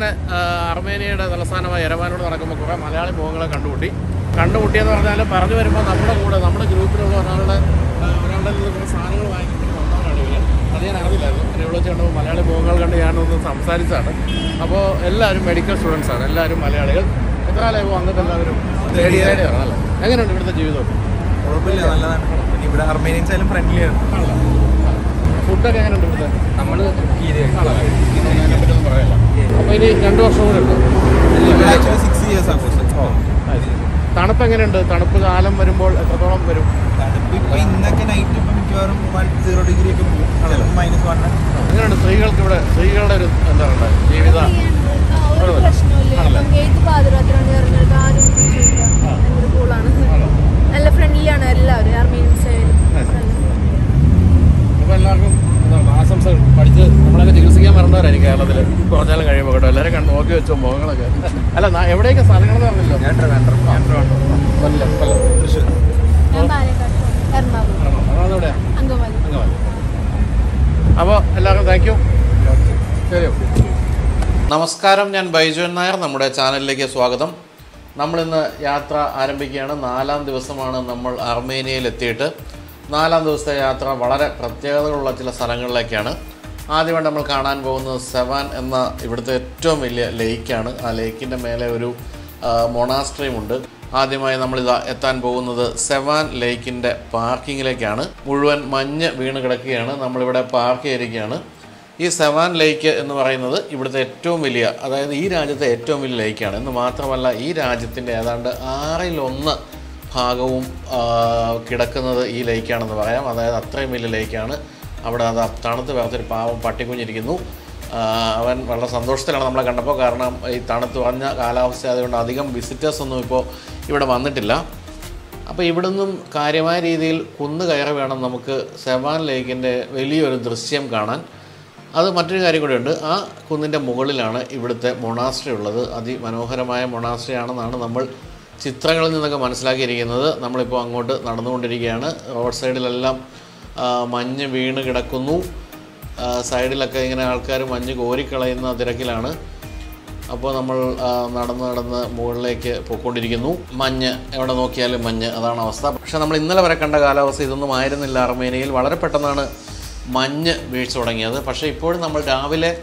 നമ്മളിങ്ങനെ ആ, അർമേനിയയുടെ തലസ്ഥാനമായ യരവാനോട് നടക്കുമ്പോൾ കുറേ മലയാളി മുഖങ്ങളെ കണ്ടുമുട്ടി കണ്ടുമുട്ടിയെന്ന് പറഞ്ഞാൽ പറഞ്ഞു വരുമ്പോൾ നമ്മുടെ കൂടെ നമ്മുടെ ഗ്രൂപ്പിലുള്ള ഒരാളുടെ ആ, ഒരാളുടെ നിന്ന് കുറേ സാധനങ്ങൾ വാങ്ങിക്കൊണ്ട് വന്നവരാണ് ഇവർ അത് ഞാൻ അറിയില്ലായിരുന്നു പിന്നെ ഇവിടെ വെച്ച് കണ്ടപ്പോൾ മലയാളി മുഖങ്ങൾ കണ്ട് ഞാനൊന്ന് സംസാരിച്ചതാണ് അപ്പോൾ എല്ലാവരും മെഡിക്കൽ സ്റ്റുഡൻസ് ആണ് എല്ലാവരും മലയാളികൾ എത്ര കാലമായി വന്നിട്ട് എല്ലാവരും Third year. ആണല്ലോ എങ്ങനെയുണ്ട് ഇവിടുത്തെ ജീവിതം കുഴപ്പമില്ല നല്ലതാണ് പിന്നെ ഇവിടെ അർമേനിയൻസ് ആയാലും ഫ്രണ്ട്ലി ആണ് ഫുഡൊക്കെ എങ്ങനെയുണ്ട് ഇവിടുത്തെ നമ്മൾ പറയല്ല അപ്പോൾ ഇനി രണ്ട് വർഷം കൂടെ ഉണ്ട് സിക്സ് ഇയേഴ്സ് ആഘോഷം തണുപ്പ് എങ്ങനെയുണ്ട് തണുപ്പ് കാലം വരുമ്പോൾ എത്രത്തോളം വരും തണുപ്പ് ഇപ്പൊ ഇന്നൊക്കെ നൈറ്റ് ഇപ്പൊ മിക്കവാറും വൺ സീറോ ഡിഗ്രി ഒക്കെ പോകും ചിലപ്പോൾ മൈനസ് വൺ എങ്ങനെയുണ്ട് സ്ത്രീകൾക്ക് ഇവിടെ സ്ത്രീകളുടെ ഒരു എന്താ പറയുക ജീവിത ഒരു പ്രശ്നമില്ല ഇപ്പം ഏത് പാതിരാത്രി ഇറങ്ങിയിട്ട് ആരും വിഷയമില്ല ഭയങ്കര കൂളാണ് നല്ല ഫ്രണ്ട്ലിയാണ് എല്ലാവരും അർമീനിയൻസ് ആയാലും അപ്പോൾ എല്ലാവർക്കും എന്താണ് ആശംസകൾ പഠിച്ച് നമ്മളൊക്കെ ചികിത്സിക്കാൻ മറന്നവരായിരിക്കും കേരളത്തിൽ കുറച്ചാലും കഴിയുമ്പോൾ കേട്ടോ എല്ലാവരും കണ്ട് നോക്കി വെച്ചോ മുഖങ്ങളൊക്കെ അല്ല നാ- എവിടെയൊക്കെ സ്ഥലങ്ങളെന്ന് പറഞ്ഞല്ലോ ഞാൻ ട്രിവാൻഡ്രം കൊല്ലം കൊല്ലം തൃശ്ശൂർ ഞാൻ പാലക്കാട് എറണാകുളം അതാണ് എവിടെയാ അങ്കമാലി അങ്കമാലി അപ്പോൾ എല്ലാവർക്കും താങ്ക് യു ശരി നമസ്കാരം ഞാൻ ബൈജുൻ നായർ നമ്മുടെ ചാനലിലേക്ക് സ്വാഗതം നമ്മളിന്ന് യാത്ര ആരംഭിക്കുകയാണ് നാലാം ദിവസമാണ് നമ്മൾ അർമേനിയയിൽ എത്തിയിട്ട് നാലാം ദിവസത്തെ യാത്ര വളരെ പ്രത്യേകതകളുള്ള ചില സ്ഥലങ്ങളിലേക്കാണ് ആദ്യമായിട്ട് നമ്മൾ കാണാൻ പോകുന്നത് സെവാൻ എന്ന ഇവിടുത്തെ ഏറ്റവും വലിയ ലേക്കാണ് ആ ലേക്കിൻ്റെ മേലെ ഒരു മൊണാസ്ട്രിയും ഉണ്ട് ആദ്യമായി നമ്മളിതാ എത്താൻ പോകുന്നത് സെവാൻ ലേക്കിൻ്റെ പാർക്കിങ്ങിലേക്കാണ് മുഴുവൻ മഞ്ഞ് വീണ് കിടക്കുകയാണ് നമ്മളിവിടെ പാർക്ക് ചെയ്തിരിക്കുകയാണ് ഈ സെവാൻ ലേക്ക് എന്ന് പറയുന്നത് ഇവിടുത്തെ ഏറ്റവും വലിയ അതായത് ഈ രാജ്യത്തെ ഏറ്റവും വലിയ ലേക്കാണ് എന്ന് മാത്രമല്ല ഈ രാജ്യത്തിൻ്റെ ഏതാണ്ട് ആറിലൊന്ന് ഭാഗവും ആ, കിടക്കുന്നത് ഈ ലേക്കാണെന്ന് പറയാം അതായത് അത്രയും വലിയ ലേക്കാണ് അവിടെ അത് തണുത്ത് വേർത്തൊരു പാവം പട്ടിക്കുഞ്ഞിരിക്കുന്നു ആ, അവൻ വളരെ സന്തോഷത്തിലാണ് നമ്മളെ കണ്ടപ്പോൾ കാരണം ഈ തണുത്ത് കുറഞ്ഞ കാലാവസ്ഥ ആയതുകൊണ്ട് അധികം വിസിറ്റേഴ്സ് ഒന്നും ഇപ്പോൾ ഇവിടെ വന്നിട്ടില്ല അപ്പോൾ ഇവിടുന്നും കാര്യമായ രീതിയിൽ കുന്ന് കയറി വേണം നമുക്ക് സെവാൻ ലേക്കിൻ്റെ വലിയൊരു ദൃശ്യം കാണാൻ അത് മറ്റൊരു കാര്യം കൂടിയുണ്ട് ആ കുന്നിൻ്റെ മുകളിലാണ് ഇവിടുത്തെ മൊണാസ്ട്രി ഉള്ളത് അതിമനോഹരമായ മൊണാസ്ട്രി ആണെന്നാണ് നമ്മൾ ചിത്രങ്ങളിൽ നിന്നൊക്കെ മനസ്സിലാക്കിയിരിക്കുന്നത് നമ്മളിപ്പോൾ അങ്ങോട്ട് നടന്നുകൊണ്ടിരിക്കുകയാണ് റോഡ് സൈഡിലെല്ലാം ആ, മഞ്ഞ് വീണ് കിടക്കുന്നു ആ, സൈഡിലൊക്കെ ഇങ്ങനെ ആൾക്കാർ മഞ്ഞ് കോരിക്കളയുന്ന തിരക്കിലാണ് അപ്പോൾ നമ്മൾ ആ, നടന്ന് നടന്ന് മുകളിലേക്ക് പോയിക്കൊണ്ടിരിക്കുന്നു മഞ്ഞ് എവിടെ നോക്കിയാലും മഞ്ഞ് അതാണ് അവസ്ഥ പക്ഷേ നമ്മൾ ഇന്നലെ വരെ കണ്ട കാലാവസ്ഥ ഇതൊന്നും ആയിരുന്നില്ല അർമേനിയയിൽ വളരെ പെട്ടെന്നാണ് മഞ്ഞ് വീഴ്ച തുടങ്ങിയത് പക്ഷേ ഇപ്പോഴും നമ്മൾ രാവിലെ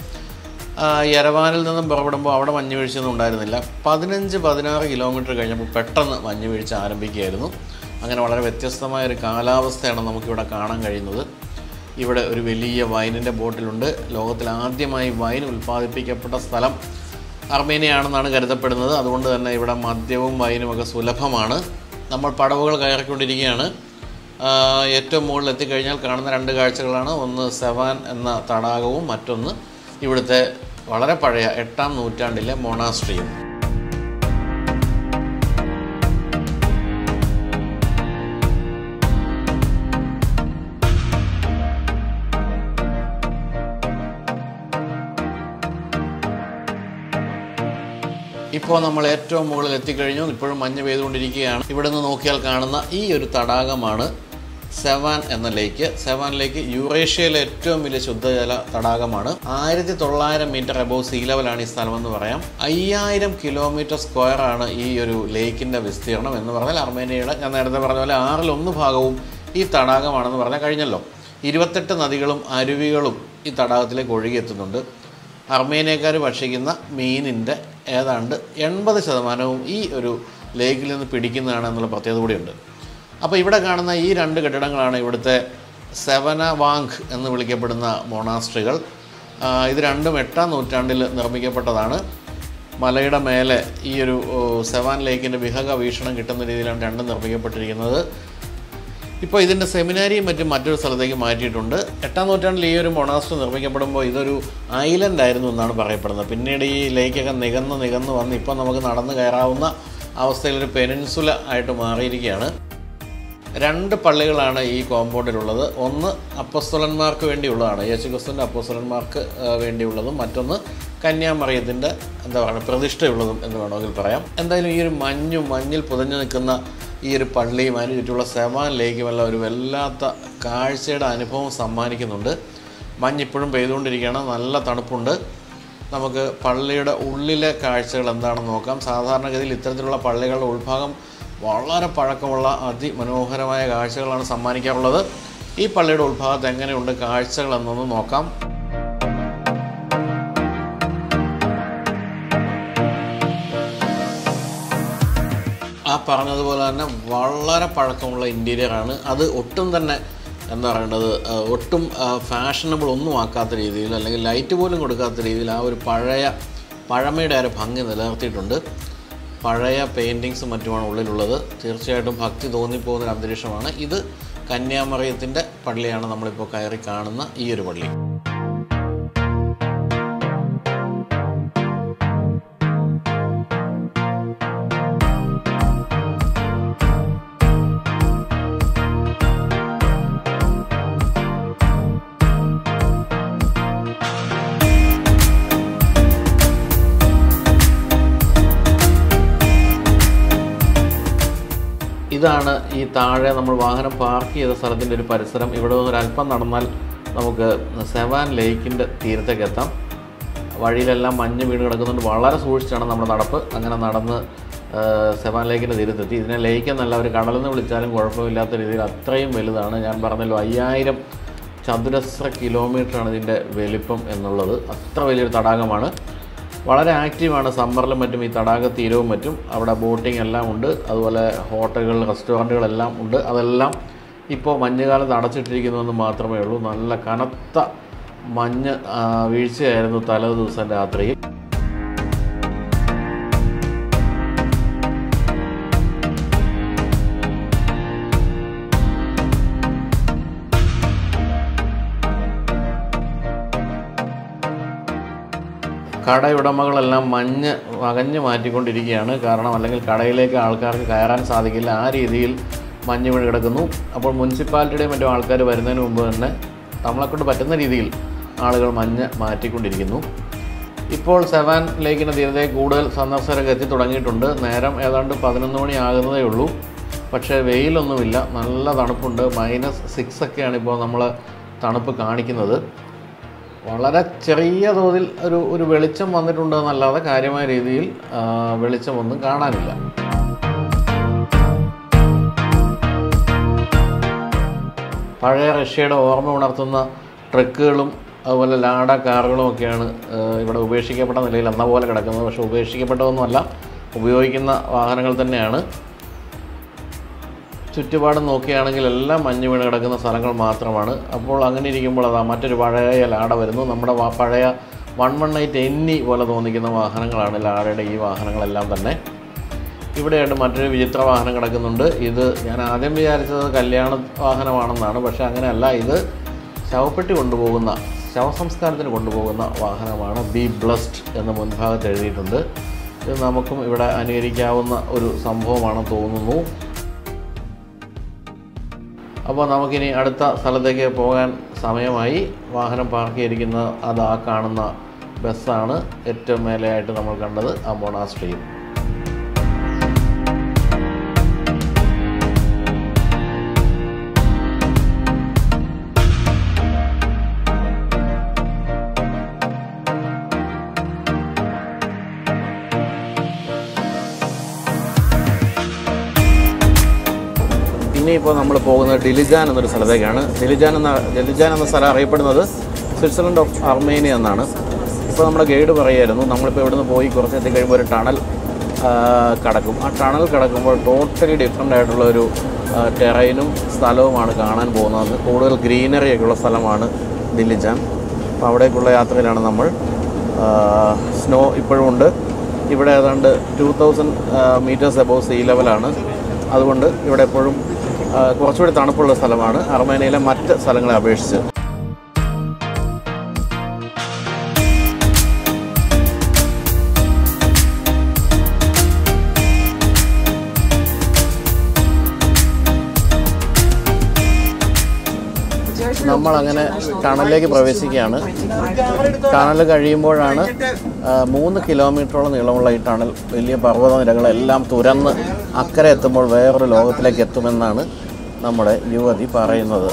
ആ, യരവാനിൽ നിന്നും പുറപ്പെടുമ്പോൾ അവിടെ മഞ്ഞ് വീഴ്ചയൊന്നും ഉണ്ടായിരുന്നില്ല പതിനഞ്ച് പതിനാറ് കിലോമീറ്റർ കഴിഞ്ഞപ്പോൾ പെട്ടെന്ന് മഞ്ഞ് വീഴ്ച ആരംഭിക്കുകയായിരുന്നു അങ്ങനെ വളരെ വ്യത്യസ്തമായ ഒരു കാലാവസ്ഥയാണ് നമുക്കിവിടെ കാണാൻ കഴിയുന്നത് ഇവിടെ ഒരു വലിയ വൈനിൻ്റെ ബോട്ടിലുണ്ട് ലോകത്തിൽ ആദ്യമായി വൈൻ ഉൽപ്പാദിപ്പിക്കപ്പെട്ട സ്ഥലം അർമേനിയയാണെന്നാണ് കരുതപ്പെടുന്നത് അതുകൊണ്ട് തന്നെ ഇവിടെ മദ്യവും വൈനും ഒക്കെ സുലഭമാണ് നമ്മൾ പടവുകൾ കയറിക്കൊണ്ടിരിക്കുകയാണ് ആ, ഏറ്റവും മുകളിൽ എത്തിക്കഴിഞ്ഞാൽ കാണുന്ന രണ്ട് കാഴ്ചകളാണ് ഒന്ന് സെവാൻ എന്ന തടാകവും മറ്റൊന്ന് ഇവിടുത്തെ വളരെ പഴയ എട്ടാം നൂറ്റാണ്ടിലെ മൊണാസ്ട്രിയും ഇപ്പോൾ നമ്മൾ ഏറ്റവും മുകളിൽ എത്തിക്കഴിഞ്ഞു ഇപ്പോഴും മഞ്ഞ് പെയ്തുകൊണ്ടിരിക്കുകയാണ് ഇവിടെ നിന്ന് നോക്കിയാൽ കാണുന്ന ഈ ഒരു തടാകമാണ് സെവാൻ എന്ന ലേക്ക് സെവാൻ ലേക്ക് യൂറേഷ്യയിലെ ഏറ്റവും വലിയ ശുദ്ധജല തടാകമാണ് ആയിരത്തി തൊള്ളായിരം മീറ്റർ എബോവ് സീ ലെവലാണ് ഈ സ്ഥലമെന്ന് പറയാം അയ്യായിരം കിലോമീറ്റർ സ്ക്വയർ ആണ് ഈ ഒരു ലേക്കിൻ്റെ വിസ്തീർണം എന്ന് പറഞ്ഞാൽ അർമേനിയയുടെ ഞാൻ നേരത്തെ പറഞ്ഞ പോലെ ആറിലൊന്ന് ഭാഗവും ഈ തടാകമാണെന്ന് പറഞ്ഞാൽ കഴിഞ്ഞല്ലോ ഇരുപത്തെട്ട് നദികളും അരുവികളും ഈ തടാകത്തിലേക്ക് ഒഴുകിയെത്തുന്നുണ്ട് അർമേനിയക്കാർ ഭക്ഷിക്കുന്ന മീനിൻ്റെ ഏതാണ്ട് എൺപത് ശതമാനവും ഈ ഒരു ലേക്കിൽ നിന്ന് പിടിക്കുന്നതാണ് എന്നുള്ള പ്രത്യേകത കൂടിയുണ്ട് അപ്പോൾ ഇവിടെ കാണുന്ന ഈ രണ്ട് കെട്ടിടങ്ങളാണ് ഇവിടുത്തെ സെവന വാങ് എന്ന് വിളിക്കപ്പെടുന്ന മൊണാസ്ട്രികൾ ആ, ഇത് രണ്ടും എട്ടാം നൂറ്റാണ്ടിൽ നിർമ്മിക്കപ്പെട്ടതാണ് മലയുടെ മേലെ ഈ ഒരു ഓ, സെവാൻ ലേക്കിൻ്റെ വിഹക വീക്ഷണം കിട്ടുന്ന രീതിയിലാണ് രണ്ടും നിർമ്മിക്കപ്പെട്ടിരിക്കുന്നത് ഇപ്പോൾ ഇതിൻ്റെ സെമിനാരിയും മറ്റും മറ്റൊരു സ്ഥലത്തേക്ക് മാറ്റിയിട്ടുണ്ട് എട്ടാം നൂറ്റാണ്ടിൽ ഈ ഒരു മൊണാസ്റ്റർ നിർമ്മിക്കപ്പെടുമ്പോൾ ഇതൊരു ഐലൻഡ് ആയിരുന്നു എന്നാണ് പറയപ്പെടുന്നത് പിന്നീട് ഈ ലേക്കൊക്കെ നികന്ന് നികന്ന് വന്ന് ഇപ്പോൾ നമുക്ക് നടന്ന് കയറാവുന്ന അവസ്ഥയിലൊരു പെനിൻസുല ആയിട്ട് മാറിയിരിക്കുകയാണ് രണ്ട് പള്ളികളാണ് ഈ കോമ്പൗണ്ടിലുള്ളത് ഒന്ന് അപ്പസ്തലന്മാർക്ക് വേണ്ടിയുള്ളതാണ് യേശുക്രിസ്തുവിൻ്റെ അപ്പസ്തലന്മാർക്ക് ആ, വേണ്ടിയുള്ളതും മറ്റൊന്ന് കന്യാമറിയത്തിൻ്റെ എന്താ പറയുക പ്രതിഷ്ഠയുള്ളതും എന്ന് വേണമെങ്കിൽ പറയാം എന്തായാലും ഈ ഒരു മഞ്ഞും മഞ്ഞിൽ പുതഞ്ഞു നിൽക്കുന്ന ഈ ഒരു പള്ളിയും അതിന് ചുറ്റുമുള്ള സെവാൻ ലേക്കുമെല്ലാം ഒരു വല്ലാത്ത കാഴ്ചയുടെ അനുഭവം സമ്മാനിക്കുന്നുണ്ട് മഞ്ഞ് ഇപ്പോഴും പെയ്തുകൊണ്ടിരിക്കുകയാണ് നല്ല തണുപ്പുണ്ട് നമുക്ക് പള്ളിയുടെ ഉള്ളിലെ കാഴ്ചകൾ എന്താണെന്ന് നോക്കാം സാധാരണഗതിയിൽ ഇത്തരത്തിലുള്ള പള്ളികളുടെ ഉൾഭാഗം വളരെ പഴക്കമുള്ള അതിമനോഹരമായ കാഴ്ചകളാണ് സമ്മാനിക്കാറുള്ളത് ഈ പള്ളിയുടെ ഉൾഭാഗത്ത് എങ്ങനെയുണ്ട് കാഴ്ചകൾ എന്നൊന്ന് നോക്കാം ആ പറഞ്ഞതുപോലെ തന്നെ വളരെ പഴക്കമുള്ള ഇൻറ്റീരിയറാണ് അത് ഒട്ടും തന്നെ എന്താ പറയേണ്ടത് ആ, ഒട്ടും ഫാഷനബിൾ ഒന്നും ആക്കാത്ത രീതിയിൽ അല്ലെങ്കിൽ ലൈറ്റ് പോലും കൊടുക്കാത്ത രീതിയിൽ ആ ഒരു പഴയ പഴമയുടെ ആ ഒരു ഭംഗി നിലനിർത്തിയിട്ടുണ്ട് പഴയ പെയിൻറ്റിങ്സും മറ്റുമാണ് ഉള്ളിലുള്ളത് തീർച്ചയായിട്ടും ഭക്തി തോന്നിപ്പോകുന്ന ഒരു അന്തരീക്ഷമാണ് ഇത് കന്യാമറിയത്തിൻ്റെ പള്ളിയാണ് നമ്മളിപ്പോൾ കയറി കാണുന്ന ഈ ഒരു പള്ളി ഇതാണ് ഈ താഴെ നമ്മൾ വാഹനം പാർക്ക് ചെയ്ത സ്ഥലത്തിൻ്റെ ഒരു പരിസരം ഇവിടെ നിന്ന് ഒരു അല്പം നടന്നാൽ നമുക്ക് സെവാൻ ലേക്കിൻ്റെ തീരത്തേക്ക് എത്താം വഴിയിലെല്ലാം മഞ്ഞ് വീണ് കിടക്കുന്നുണ്ട് വളരെ സൂക്ഷിച്ചാണ് നമ്മുടെ നടപ്പ് അങ്ങനെ നടന്ന് ആ, സെവാൻ ലേക്കിൻ്റെ തീരത്തെത്തി ഇതിനെ ലേക്ക് എന്നല്ല ഒരു കടലെന്ന് വിളിച്ചാലും കുഴപ്പമില്ലാത്ത രീതിയിൽ അത്രയും വലുതാണ് ഞാൻ പറഞ്ഞല്ലോ അയ്യായിരം ചതുരശ്ര കിലോമീറ്ററാണ് ഇതിൻ്റെ വലിപ്പം എന്നുള്ളത് അത്ര വലിയൊരു തടാകമാണ് വളരെ ആക്റ്റീവാണ് സമ്മറിലും മറ്റും ഈ തടാക തീരവും മറ്റും അവിടെ ബോട്ടിംഗ് എല്ലാം ഉണ്ട് അതുപോലെ ഹോട്ടലുകൾ റെസ്റ്റോറൻറ്റുകളെല്ലാം ഉണ്ട് അതെല്ലാം ഇപ്പോൾ മഞ്ഞുകാലത്ത് അടച്ചിട്ടിരിക്കുന്നുവെന്ന് മാത്രമേ ഉള്ളൂ നല്ല കനത്ത മഞ്ഞ് ആ, വീഴ്ചയായിരുന്നു തലേ ദിവസം രാത്രിയിൽ കടയുടമകളെല്ലാം മഞ്ഞ് വകഞ്ഞ് മാറ്റിക്കൊണ്ടിരിക്കുകയാണ് കാരണം അല്ലെങ്കിൽ കടയിലേക്ക് ആൾക്കാർക്ക് കയറാൻ സാധിക്കില്ല ആ രീതിയിൽ മഞ്ഞ് വീണ് കിടക്കുന്നു അപ്പോൾ മുനിസിപ്പാലിറ്റിയുടെയും മറ്റും ആൾക്കാർ വരുന്നതിന് മുമ്പ് തന്നെ നമ്മളെക്കൊണ്ട് പറ്റുന്ന രീതിയിൽ ആളുകൾ മഞ്ഞ് മാറ്റിക്കൊണ്ടിരിക്കുന്നു ഇപ്പോൾ സെവാൻ ലേക്കിൻ്റെ തീരത്തേക്ക് കൂടുതൽ സന്ദർശകരൊക്കെ എത്തി തുടങ്ങിയിട്ടുണ്ട് നേരം ഏതാണ്ട് പതിനൊന്ന് മണി ആകുന്നതേ ഉള്ളൂ പക്ഷേ വെയിലൊന്നുമില്ല നല്ല തണുപ്പുണ്ട് മൈനസ് സിക്സ് ഒക്കെയാണ് ഇപ്പോൾ നമ്മൾ തണുപ്പ് കാണിക്കുന്നത് വളരെ ചെറിയ തോതിൽ ഒരു ഒരു വെളിച്ചം വന്നിട്ടുണ്ട് എന്നല്ലാതെ കാര്യമായ രീതിയിൽ ആ, വെളിച്ചമൊന്നും കാണാനില്ല പഴയ റഷ്യയുടെ ഓർമ്മ ഉണർത്തുന്ന ട്രക്കുകളും അതുപോലെ ലാഡ കാറുകളും ഒക്കെയാണ് ആ, ഇവിടെ ഉപേക്ഷിക്കപ്പെട്ട നിലയിൽ എന്ന പോലെ കിടക്കുന്നത് പക്ഷേ ഉപേക്ഷിക്കപ്പെട്ടതൊന്നുമല്ല ഉപയോഗിക്കുന്ന വാഹനങ്ങൾ തന്നെയാണ് ചുറ്റുപാടും നോക്കുകയാണെങ്കിൽ എല്ലാം മഞ്ഞ് വീണ് കിടക്കുന്ന സ്ഥലങ്ങൾ മാത്രമാണ് അപ്പോൾ അങ്ങനെ ഇരിക്കുമ്പോൾ അതാ മറ്റൊരു പഴയ ലാട വരുന്നു നമ്മുടെ വാ- പഴയ വൺ വൺ എയ്റ്റ് എന്നി പോലെ തോന്നിക്കുന്ന വാഹനങ്ങളാണ് ലാടയുടെ ഈ വാഹനങ്ങളെല്ലാം തന്നെ ഇവിടെയായിട്ട് മറ്റൊരു വിചിത്ര വാഹനം കിടക്കുന്നുണ്ട് ഇത് ഞാൻ ആദ്യം വിചാരിച്ചത് കല്യാണ വാഹനമാണെന്നാണ് പക്ഷേ അങ്ങനെയല്ല ഇത് ശവപ്പെട്ടി കൊണ്ടുപോകുന്ന ശവസംസ്കാരത്തിന് കൊണ്ടുപോകുന്ന വാഹനമാണ് ബി ബ്ലസ്ഡ് എന്ന് മുൻഭാഗത്ത് എഴുതിയിട്ടുണ്ട് ഇത് നമുക്കും ഇവിടെ അനുകരിക്കാവുന്ന ഒരു സംഭവമാണെന്ന് തോന്നുന്നു അപ്പോൾ നമുക്കിനി അടുത്ത സ്ഥലത്തേക്ക് പോകാൻ സമയമായി വാഹനം പാർക്ക് ചെയ്തിരിക്കുന്ന അത് ആ കാണുന്ന ബസ്സാണ് ഏറ്റവും മേലെയായിട്ട് നമ്മൾ കണ്ടത് അമോണ സ്ട്രീം ഇനിയിപ്പോൾ നമ്മൾ പോകുന്നത് ഡിലിജാൻ എന്നൊരു സ്ഥലത്തേക്കാണ് ഡിലിജാൻ എന്ന ഡിലിജാൻ എന്ന സ്ഥലം അറിയപ്പെടുന്നത് സ്വിറ്റ്സർലൻഡ് ഓഫ് അർമേനിയ എന്നാണ് ഇപ്പോൾ നമ്മുടെ ഗൈഡ് പറയായിരുന്നു നമ്മളിപ്പോൾ ഇവിടുന്ന് പോയി കുറച്ച് എത്തിക്കഴിയുമ്പോൾ ഒരു ടണൽ ആ, കടക്കും ആ ടണൽ കടക്കുമ്പോൾ ടോട്ടലി ഡിഫറെൻ്റ് ആയിട്ടുള്ള ഒരു ടെറൈനും സ്ഥലവുമാണ് കാണാൻ പോകുന്നത് കൂടുതൽ ഗ്രീനറി ഒക്കെ ഉള്ള സ്ഥലമാണ് ദില്ലിജാൻ അപ്പോൾ അവിടേക്കുള്ള യാത്രയിലാണ് നമ്മൾ സ്നോ ഇപ്പോഴും ഉണ്ട് ഇവിടെ ഏതാണ്ട് two thousand meters above sea ലെവലാണ് അതുകൊണ്ട് ഇവിടെ എപ്പോഴും ആ, കുറച്ചുകൂടി തണുപ്പുള്ള സ്ഥലമാണ് അർമേനിയയിലെ മറ്റ് സ്ഥലങ്ങളെ അപേക്ഷിച്ച് നമ്മളങ്ങനെ ടണലിലേക്ക് പ്രവേശിക്കുകയാണ് ടണൽ കഴിയുമ്പോഴാണ് ആ, മൂന്ന് കിലോമീറ്ററോളം നീളമുള്ള ഈ ടണൽ വലിയ പർവ്വത നിരകളെല്ലാം തുരന്ന് അക്കരെ എത്തുമ്പോൾ വേറൊരു ലോകത്തിലേക്ക് എത്തുമെന്നാണ് നമ്മുടെ യുവതി പറയുന്നത്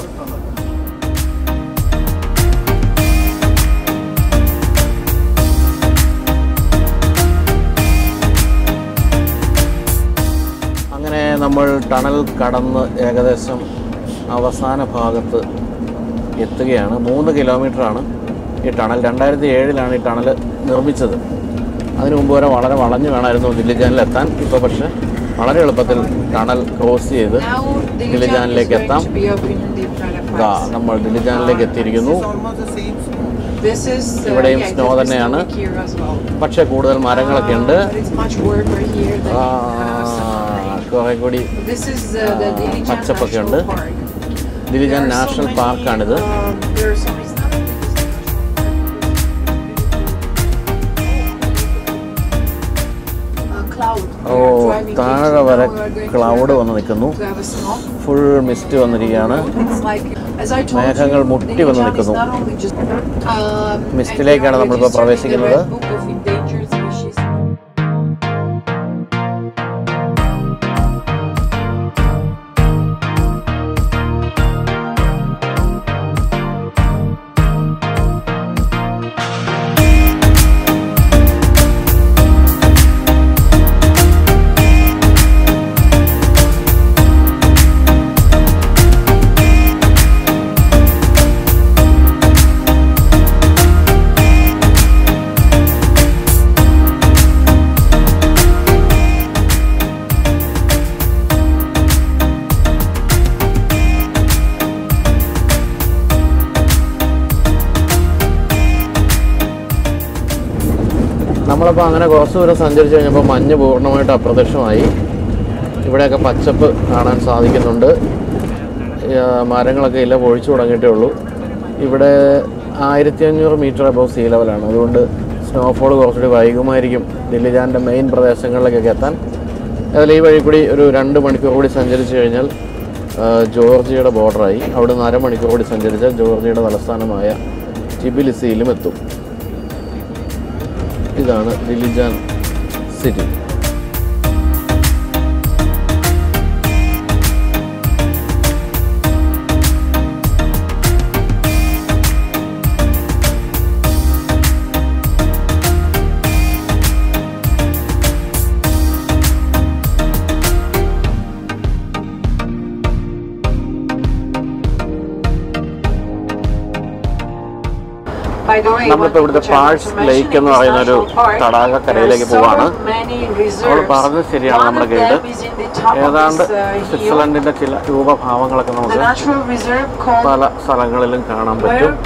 ടണൽ കടന്ന് ഏകദേശം അവസാന ഭാഗത്ത് എത്തുകയാണ് മൂന്ന് കിലോമീറ്ററാണ് ഈ ടണൽ രണ്ടായിരത്തി ഏഴിലാണ് ഈ ടണൽ നിർമ്മിച്ചത് അതിനു മുമ്പ് വരെ വളരെ വളഞ്ഞു വേണമായിരുന്നു ദില്ലിജാനിൽ എത്താൻ ഇപ്പോൾ പക്ഷേ വളരെ എളുപ്പത്തിൽ ടണൽ ക്രോസ് ചെയ്ത് Now the ദില്ലിജാനിലേക്ക് is going എത്താം to be open in the Prada ദാ Pass. നമ്മൾ ദില്ലിജാനിലേക്ക് എത്തിയിരിക്കുന്നു It's almost the same snow. This is uh, ഇവിടെയും yeah, snow there's തന്നെയാണ്. snow here as well. പക്ഷേ കൂടുതൽ മരങ്ങളൊക്കെ ഉണ്ട് Uh, but it's much warmer here than ആ, in uh, Safari. കുറേ കൂടി This is uh, the ആ, Dilijan പച്ചപ്പൊക്കെ National ഉണ്ട്. Park. Dilijan There are so national many, പാർക്കാണിത് um, there are so many- it's not only this national park, uh, cloud. ഓ We are driving it. താഴെ വരെ Now we are going to cloud have- വന്ന് നിൽക്കുന്നു to have a snow. Full mist വന്നിരിക്കുകയാണ് It's like, as I told മേഘങ്ങൾ you, മുട്ടി Dilijan വന്ന് is നിൽക്കുന്നു. not only just- Um, മിസ്റ്റിലേക്കാണ് and we are നമ്മളിപ്പോൾ registered in the പ്രവേശിക്കുന്നത്. Red Book of Endangered Species. നമ്മളിപ്പോൾ അങ്ങനെ കുറച്ച് ദൂരം സഞ്ചരിച്ച് കഴിഞ്ഞപ്പോൾ മഞ്ഞ് പൂർണ്ണമായിട്ട് അപ്രത്യക്ഷമായി ഇവിടെയൊക്കെ പച്ചപ്പ് കാണാൻ സാധിക്കുന്നുണ്ട് ആ, മരങ്ങളൊക്കെ ഇല്ല പൊഴിച്ചു തുടങ്ങിയിട്ടേ ഉള്ളൂ ഇവിടെ ആയിരത്തി അഞ്ഞൂറ് മീറ്റർ അബവ് സീ ലെവലാണ് അതുകൊണ്ട് സ്നോഫോൾ കുറച്ചുകൂടി വൈകുമായിരിക്കും ദില്ലിജാൻ്റെ മെയിൻ പ്രദേശങ്ങളിലേക്കൊക്കെ എത്താൻ അതിൽ ഈ വഴി കൂടി ഒരു രണ്ട് മണിക്കൂർ കൂടി സഞ്ചരിച്ച് കഴിഞ്ഞാൽ ആ, ജോർജിയയുടെ ബോർഡറായി അവിടെ നിന്ന് അരമണിക്കൂർ കൂടി സഞ്ചരിച്ചാൽ ജോർജിയയുടെ തലസ്ഥാനമായ ടിബിലിസിയിലും എത്തും ഇതാണ് Dilijan city By the way, നമ്മളിപ്പോൾ ഇവിടുത്തെ which I want Parz to mention lake എന്ന് in this പറയുന്ന ഒരു national park, തടാകക്കരയിലേക്ക് there are so പോവാണ് many അവൾ reserves. പറഞ്ഞത് ശരിയാണ് One നമ്മുടെ of guide them is in the top of ഏതാണ്ട് this, uh, hill. സ്വിറ്റ്സർലൻഡിന്റെ ചില രൂപഭാവങ്ങളൊക്കെ The നമുക്ക് natural reserve called പല സ്ഥലങ്ങളിലും കാണാൻ where പറ്റും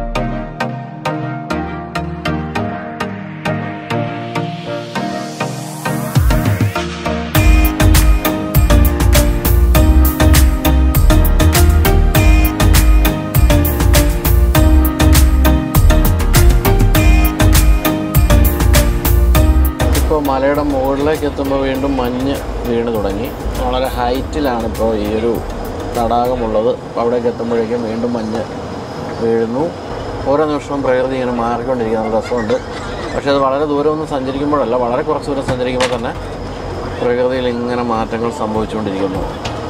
ഇപ്പോൾ മലയുടെ മുകളിലേക്ക് എത്തുമ്പോൾ വീണ്ടും മഞ്ഞ് വീണ് തുടങ്ങി വളരെ ഹൈറ്റിലാണ് ഇപ്പോൾ ഈ ഒരു തടാകമുള്ളത് അപ്പോൾ അവിടേക്ക് എത്തുമ്പോഴേക്കും വീണ്ടും മഞ്ഞ് വീഴുന്നു ഓരോ നിമിഷവും പ്രകൃതി ഇങ്ങനെ മാറിക്കൊണ്ടിരിക്കുന്ന നല്ല രസമുണ്ട് പക്ഷേ അത് വളരെ ദൂരമൊന്നും സഞ്ചരിക്കുമ്പോഴല്ല വളരെ കുറച്ച് ദൂരം സഞ്ചരിക്കുമ്പോൾ തന്നെ പ്രകൃതിയിൽ ഇങ്ങനെ മാറ്റങ്ങൾ സംഭവിച്ചുകൊണ്ടിരിക്കുന്നു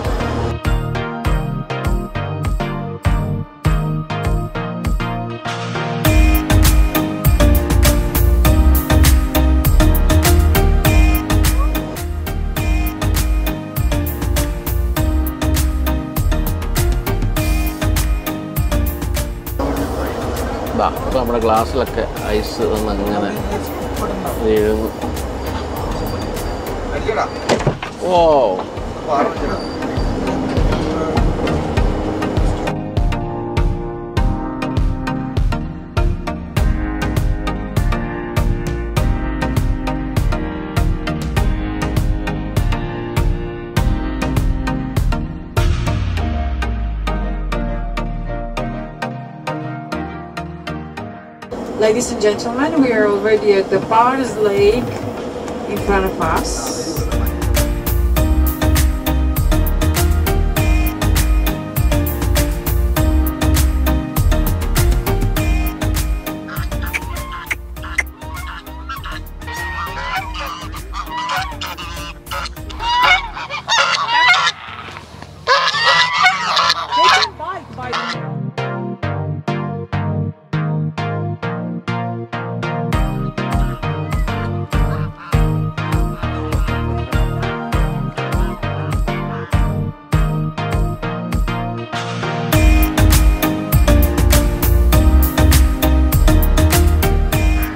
ഇതാ ഇപ്പോൾ നമ്മുടെ ഗ്ലാസ്സിലൊക്കെ ഐസ് ഒന്ന് അങ്ങനെ വീഴുന്നു ഓ Ladies and gentlemen, we are already at the Pars Lake in front of us.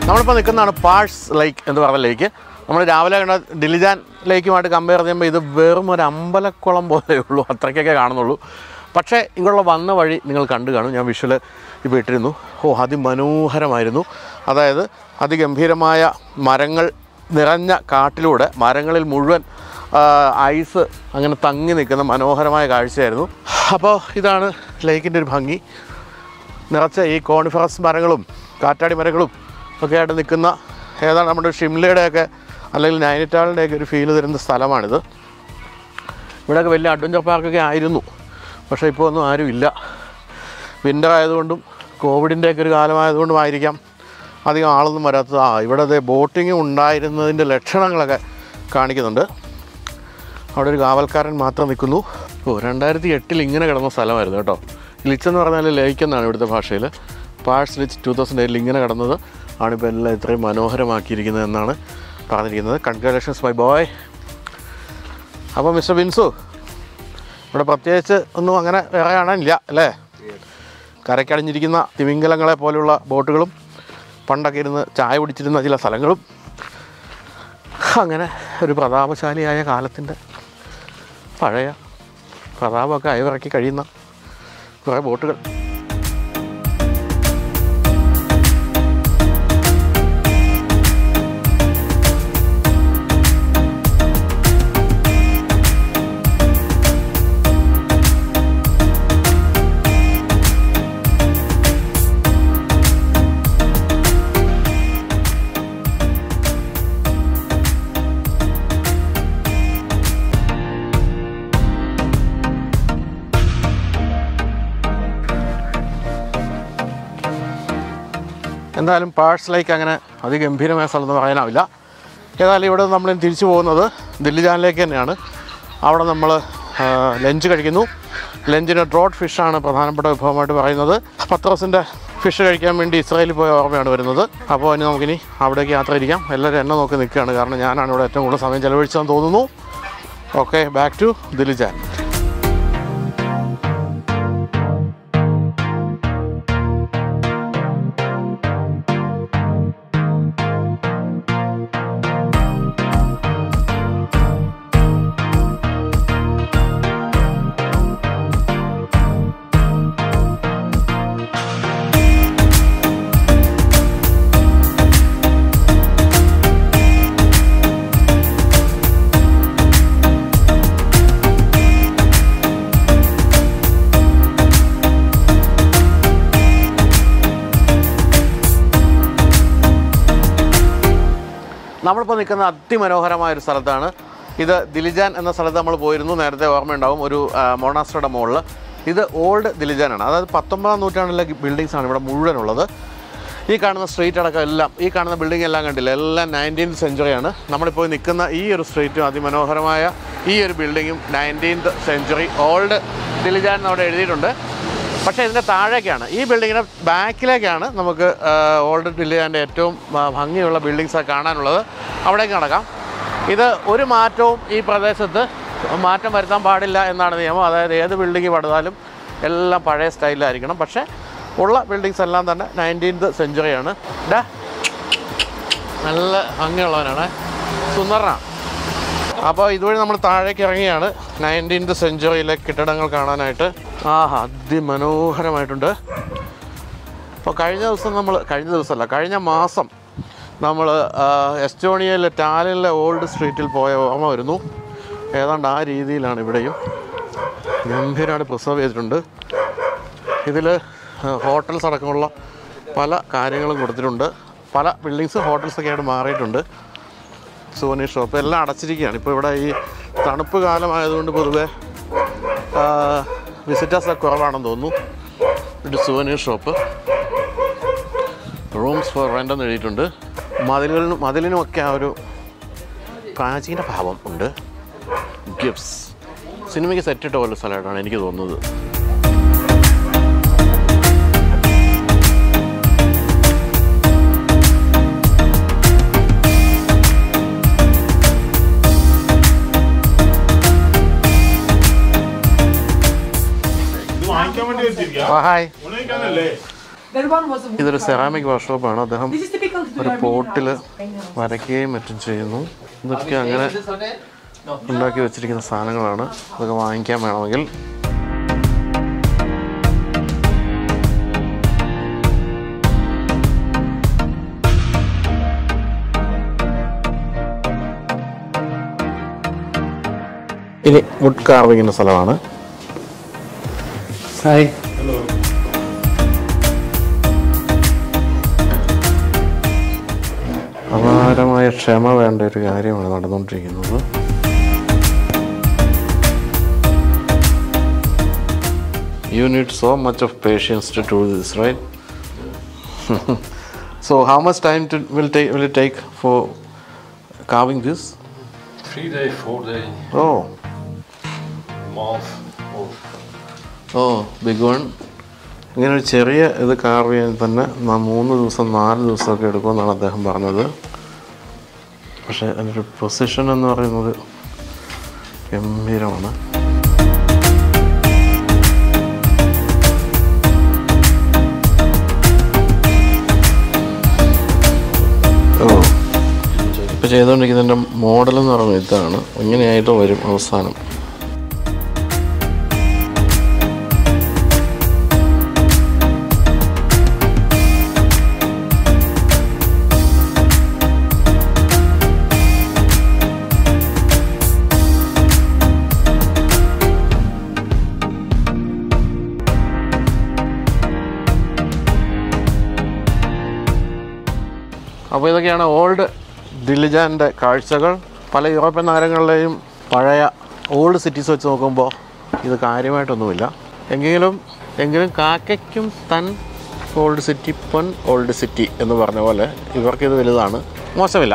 നമ്മളിപ്പോൾ നിൽക്കുന്നതാണ് പാഴ്സ് ലേക്ക് എന്ന് പറഞ്ഞ ലേക്ക് നമ്മൾ രാവിലെ കണ്ട ഡിലിജാൻ ലേക്കുമായിട്ട് കമ്പയർ ചെയ്യുമ്പോൾ ഇത് വെറും ഒരു അമ്പലക്കുളം പോലെയേ ഉള്ളൂ അത്രയ്ക്കൊക്കെ കാണുന്നുള്ളൂ പക്ഷേ ഇങ്ങോട്ടുള്ള വന്ന വഴി നിങ്ങൾ കണ്ടു കാണും ഞാൻ വിഷ്വൽ ഇപ്പോൾ ഇട്ടിരുന്നു ഓ അതിമനോഹരമായിരുന്നു അതായത് അതിഗംഭീരമായ മരങ്ങൾ നിറഞ്ഞ കാട്ടിലൂടെ മരങ്ങളിൽ മുഴുവൻ ആ, ഐസ് അങ്ങനെ തങ്ങി നിൽക്കുന്ന മനോഹരമായ കാഴ്ചയായിരുന്നു അപ്പോൾ ഇതാണ് ലേക്കിൻ്റെ ഒരു ഭംഗി നിറച്ച ഈ കോണിഫറസ് മരങ്ങളും കാറ്റാടി മരങ്ങളും ഒക്കെ ആയിട്ട് നിൽക്കുന്ന ഏതാണ് നമ്മുടെ ഷിംലയുടെയൊക്കെ അല്ലെങ്കിൽ നൈനിറ്റാളിൻ്റെയൊക്കെ ഒരു ഫീൽ തരുന്ന സ്ഥലമാണിത് ഇവിടെയൊക്കെ വലിയ അഡ്വഞ്ചർ പാർക്കൊക്കെ ആയിരുന്നു പക്ഷേ ഇപ്പോൾ ഒന്നും ആരുമില്ല വിൻ്റർ ആയതുകൊണ്ടും കോവിഡിൻ്റെയൊക്കെ ഒരു കാലമായതുകൊണ്ടും ആയിരിക്കാം അധികം ആളൊന്നും വരാത്തത് ആ ഇവിടെ അതേ ബോട്ടിങ് ഉണ്ടായിരുന്നതിൻ്റെ ലക്ഷണങ്ങളൊക്കെ കാണിക്കുന്നുണ്ട് അവിടെ ഒരു കാവൽക്കാരൻ മാത്രം നിൽക്കുന്നു ഓ രണ്ടായിരത്തി എട്ടിൽ ഇങ്ങനെ കിടന്ന സ്ഥലമായിരുന്നു കേട്ടോ ലിച്ച് എന്ന് പറഞ്ഞാൽ ലേക്ക് എന്നാണ് ഇവിടുത്തെ ഭാഷയിൽ പാഴ്സ് ലിച്ച് ടു തൗസൻഡ് എയ്റ്റിൽ ഇങ്ങനെ കിടന്നത് ആണിപ്പോൾ എല്ലാം ഇത്രയും മനോഹരമാക്കിയിരിക്കുന്നത് എന്നാണ് പറഞ്ഞിരിക്കുന്നത് കൺഗ്രാലേഷൻസ് മൈ ബോയ് അപ്പോൾ മിസ്റ്റർ ബിൻസു ഇവിടെ പ്രത്യേകിച്ച് ഒന്നും അങ്ങനെ വേറെ കാണാനില്ല അല്ലേ കരക്കടിഞ്ഞിരിക്കുന്ന തിമിംഗലങ്ങളെ പോലെയുള്ള ബോട്ടുകളും പണ്ടൊക്കെ ഇരുന്ന് ചായ കുടിച്ചിരുന്ന ചില സ്ഥലങ്ങളും അങ്ങനെ ഒരു പ്രതാപശാലിയായ കാലത്തിൻ്റെ പഴയ പ്രതാപമൊക്കെ അയവിറക്കി കഴിയുന്ന കുറേ ബോട്ടുകൾ എന്തായാലും പാഴ്സിലേക്ക് അങ്ങനെ അതിഗംഭീരമായ സ്ഥലം പറയാനാവില്ല ഏതായാലും ഇവിടെ നമ്മൾ തിരിച്ചു പോകുന്നത് ദില്ലിജാനിലേക്ക് തന്നെയാണ് അവിടെ നമ്മൾ ലഞ്ച് കഴിക്കുന്നു ലഞ്ചിന് ഡ്രോട്ട് ഫിഷാണ് പ്രധാനപ്പെട്ട വിഭവമായിട്ട് പറയുന്നത് പത്രോസിൻ്റെ ഫിഷ് കഴിക്കാൻ വേണ്ടി ഇസ്രായേലിൽ പോയ ഓർമ്മയാണ് വരുന്നത് അപ്പോൾ ഇനി നമുക്കിനി അവിടേക്ക് യാത്ര ഇരിക്കാം എല്ലാവരും എന്നെ നോക്കി നിൽക്കുകയാണ് കാരണം ഞാനാണ് ഇവിടെ ഏറ്റവും കൂടുതൽ സമയം ചെലവഴിച്ചതെന്ന് തോന്നുന്നു ഓക്കെ ബാക്ക് ടു ദില്ലിജാൻ നമ്മളിപ്പോൾ നിൽക്കുന്ന അതിമനോഹരമായ ഒരു സ്ഥലത്താണ് ഇത് ദിലിജാൻ എന്ന സ്ഥലത്ത് നമ്മൾ പോയിരുന്നു നേരത്തെ ഓർമ്മയുണ്ടാവും ഒരു മൊണാസ്ട്രയുടെ മുകളിൽ ഇത് ഓൾഡ് ദിലിജാനാണ് അതായത് പത്തൊമ്പതാം നൂറ്റാണ്ടിലെ ബിൽഡിങ്സ് ആണ് ഇവിടെ മുഴുവനുള്ളത് ഈ കാണുന്ന സ്ട്രീറ്റ് അടക്കം എല്ലാം ഈ കാണുന്ന ബിൽഡിംഗ് എല്ലാം കണ്ടില്ല എല്ലാം നയൻറ്റീൻത് സെഞ്ചുറിയാണ് നമ്മളിപ്പോൾ നിൽക്കുന്ന ഈ ഒരു സ്ട്രീറ്റും അതിമനോഹരമായ ഈ ഒരു ബിൽഡിങ്ങും നയൻറ്റീൻത് സെഞ്ചുറി ഓൾഡ് ദിലിജാൻ എന്ന് അവിടെ എഴുതിയിട്ടുണ്ട് പക്ഷേ ഇതിൻ്റെ താഴേക്കാണ് ഈ ബിൽഡിങ്ങിൻ്റെ ബാക്കിലേക്കാണ് നമുക്ക് ഓൾഡ് ദില്ലിയാൻ്റെ ഏറ്റവും ആ, ഭംഗിയുള്ള ബിൽഡിങ്സ് കാണാനുള്ളത് അവിടേക്ക് നടക്കാം ഇത് ഒരു മാറ്റവും ഈ പ്രദേശത്ത് മാറ്റം വരുത്താൻ പാടില്ല എന്നാണ് നിയമം അതായത് ഏത് ബിൽഡിംഗ് പണിതാലും എല്ലാം പഴയ സ്റ്റൈലിലായിരിക്കണം പക്ഷേ ഉള്ള ബിൽഡിങ്സ് എല്ലാം തന്നെ നയൻറ്റീൻത് സെഞ്ചുറിയാണ് ഡാ നല്ല ഭംഗിയുള്ളവനാണ് സുന്ദരനാണ് അപ്പോൾ ഇതുവഴി നമ്മൾ താഴേക്ക് ഇറങ്ങിയാണ് നയൻറ്റീൻത് സെഞ്ചുറിയിലെ കെട്ടിടങ്ങൾ കാണാനായിട്ട് ആ അതിമനോഹരമായിട്ടുണ്ട് അപ്പോൾ കഴിഞ്ഞ ദിവസം നമ്മൾ കഴിഞ്ഞ ദിവസമല്ല കഴിഞ്ഞ മാസം നമ്മൾ എസ്റ്റോണിയയിലെ ടാലിനിലെ ഓൾഡ് സ്ട്രീറ്റിൽ പോയ ഓർമ്മ വരുന്നു ഏതാണ്ട് ആ രീതിയിലാണ് ഇവിടെയും ഗംഭീരമായിട്ട് പ്രിസർവ് ചെയ്തിട്ടുണ്ട് ഇതിൽ ഹോട്ടൽസ് അടക്കമുള്ള പല കാര്യങ്ങളും കൊടുത്തിട്ടുണ്ട് പല ബിൽഡിങ്സ് ഹോട്ടൽസൊക്കെ ആയിട്ട് മാറിയിട്ടുണ്ട് സുവനീർ ഷോപ്പ് എല്ലാം അടച്ചിരിക്കുകയാണ് ഇപ്പോൾ ഇവിടെ ഈ തണുപ്പ് കാലമായതുകൊണ്ട് പൊതുവെ വിസിറ്റേഴ്സ് കുറവാണെന്ന് തോന്നുന്നു ഒരു souvenir shop rooms for rent എന്ന് എഴുതിയിട്ടുണ്ട് മതിലുകളിലും മതിലിനുമൊക്കെ ആ ഒരു പ്രാചീന ഭാവം ഉണ്ട് ഗിഫ്റ്റ്സ് സിനിമയ്ക്ക് സെറ്റിട്ട പോലെ സ്ഥലമായിട്ടാണ് എനിക്ക് തോന്നുന്നത് ഇത് വാങ്ങിക്കാൻ വേണ്ടി വെച്ചിരിക്കുക ഹായ് ഉണങ്ങിക്കാനല്ലേ That one was a wood ഇതൊരു carving. സെറാമിക് വർക്ക്ഷോപ്പാണ് അദ്ദേഹം This is typical to ഒരു Armenian പോട്ടിൽ house. I know. വരയ്ക്കുകയും മറ്റും ചെയ്യുന്നു ഇതൊക്കെ അങ്ങനെ ഉണ്ടാക്കി വെച്ചിരിക്കുന്ന സാധനങ്ങളാണ് അതൊക്കെ വാങ്ങിക്കാൻ വേണമെങ്കിൽ ഇനി വുഡ് കാർവിങ്ങിൻ്റെ സ്ഥലമാണ് ഹായ് അപാരമായ ക്ഷമ വേണ്ട ഒരു കാര്യമാണ് നടന്നുകൊണ്ടിരിക്കുന്നത് You need so much of patience to do this, right? so, how much time to, will, take, will it take for carving this? Three day, four day, Oh, month. Or oh big one ഇങ്ങനെ ഒരു ചെറിയ ഇത് carve ചെയ്യാൻ തന്നെ ന- മൂന്ന് ദിവസം നാല് ദിവസമൊക്കെ എടുക്കുമെന്നാണ് അദ്ദേഹം പറഞ്ഞത് പക്ഷേ അതിൻ്റെ പൊസിഷൻ എന്ന് പറയുന്നത് ഗംഭീരമാണ് ഓ ഇപ്പോൾ ചെയ്തുകൊണ്ടിരിക്കുന്നതിൻ്റെ മോഡൽ എന്ന് പറയുന്നത് ഇതാണ് ഇങ്ങനെയായിട്ട് വരും അവസാനം അപ്പോൾ ഇതൊക്കെയാണ് ഓൾഡ് ദിലിജാൻ്റെ കാഴ്ചകൾ പല യൂറോപ്യൻ നഗരങ്ങളിലെയും പഴയ ഓൾഡ് സിറ്റീസ് വെച്ച് നോക്കുമ്പോൾ ഇത് കാര്യമായിട്ടൊന്നുമില്ല എങ്കിലും എങ്കിലും കാക്കയ്ക്കും തൻ ഓൾഡ് സിറ്റി പൊൻ ഓൾഡ് സിറ്റി എന്ന് പറഞ്ഞ പോലെ ഇവർക്കിത് വലുതാണ് മോശമില്ല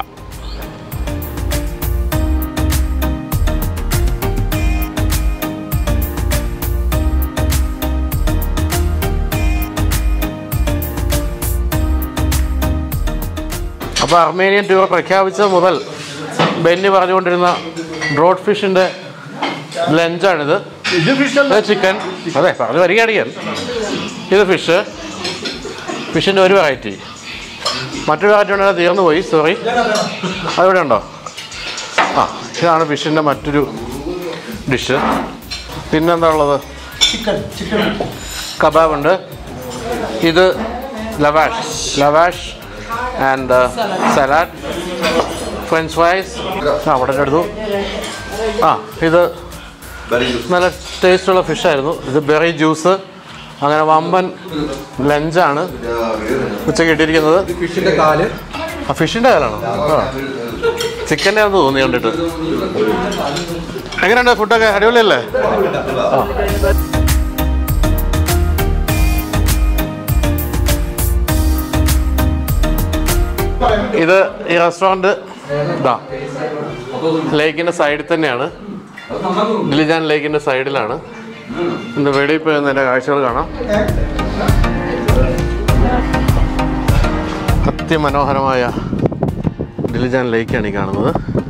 അപ്പോൾ അർമേനിയൻ ടൂർ പ്രഖ്യാപിച്ചത് മുതൽ ബെന്നി പറഞ്ഞുകൊണ്ടിരുന്ന ബ്രോഡ് ഫിഷിൻ്റെ ലഞ്ചാണിത് ഇത് ചിക്കൻ അതെ പറഞ്ഞു വരികയാണെങ്കിൽ ഇത് ഫിഷ് ഫിഷിൻ്റെ ഒരു വെറൈറ്റി മറ്റൊരു വെറൈറ്റി ഉണ്ടെങ്കിൽ തീർന്നു പോയി സോറി അതിവിടെ ഉണ്ടോ ആ ഇതാണ് ഫിഷിൻ്റെ മറ്റൊരു ഡിഷ് പിന്നെന്താ ഉള്ളത് കബാബ് ഉണ്ട് ഇത് lavash lavash and salad French fries ആ അവിടെ എടുത്തു ആ ഇത് നല്ല ടേസ്റ്റുള്ള ഫിഷായിരുന്നു ഇത് ബെറി ജ്യൂസ് അങ്ങനെ വമ്പൻ ലഞ്ചാണ് ഉച്ചയ്ക്ക് ഇട്ടിരിക്കുന്നത് ഫിഷിന്റെ കാല് ആ ഫിഷിൻ്റെ കാലാണോ ആ ചിക്കൻ്റെ ആണെന്ന് തോന്നി കണ്ടിട്ട് എങ്ങനെയുണ്ട് ഫുഡൊക്കെ അടിപൊളിയല്ലേ ആ ഇത് ഈ റെസ്റ്റോറൻറ്റ് ഇതാ ലേക്കിൻ്റെ സൈഡിൽ തന്നെയാണ് ദിലിജാൻ ലേക്കിൻ്റെ സൈഡിലാണ് ഇന്ന് വെളിയിൽ പോയി ഒന്ന് എൻ്റെ കാഴ്ചകൾ കാണാം അതിമനോഹരമായ ദിലിജാൻ ലേക്കാണ് ഈ കാണുന്നത്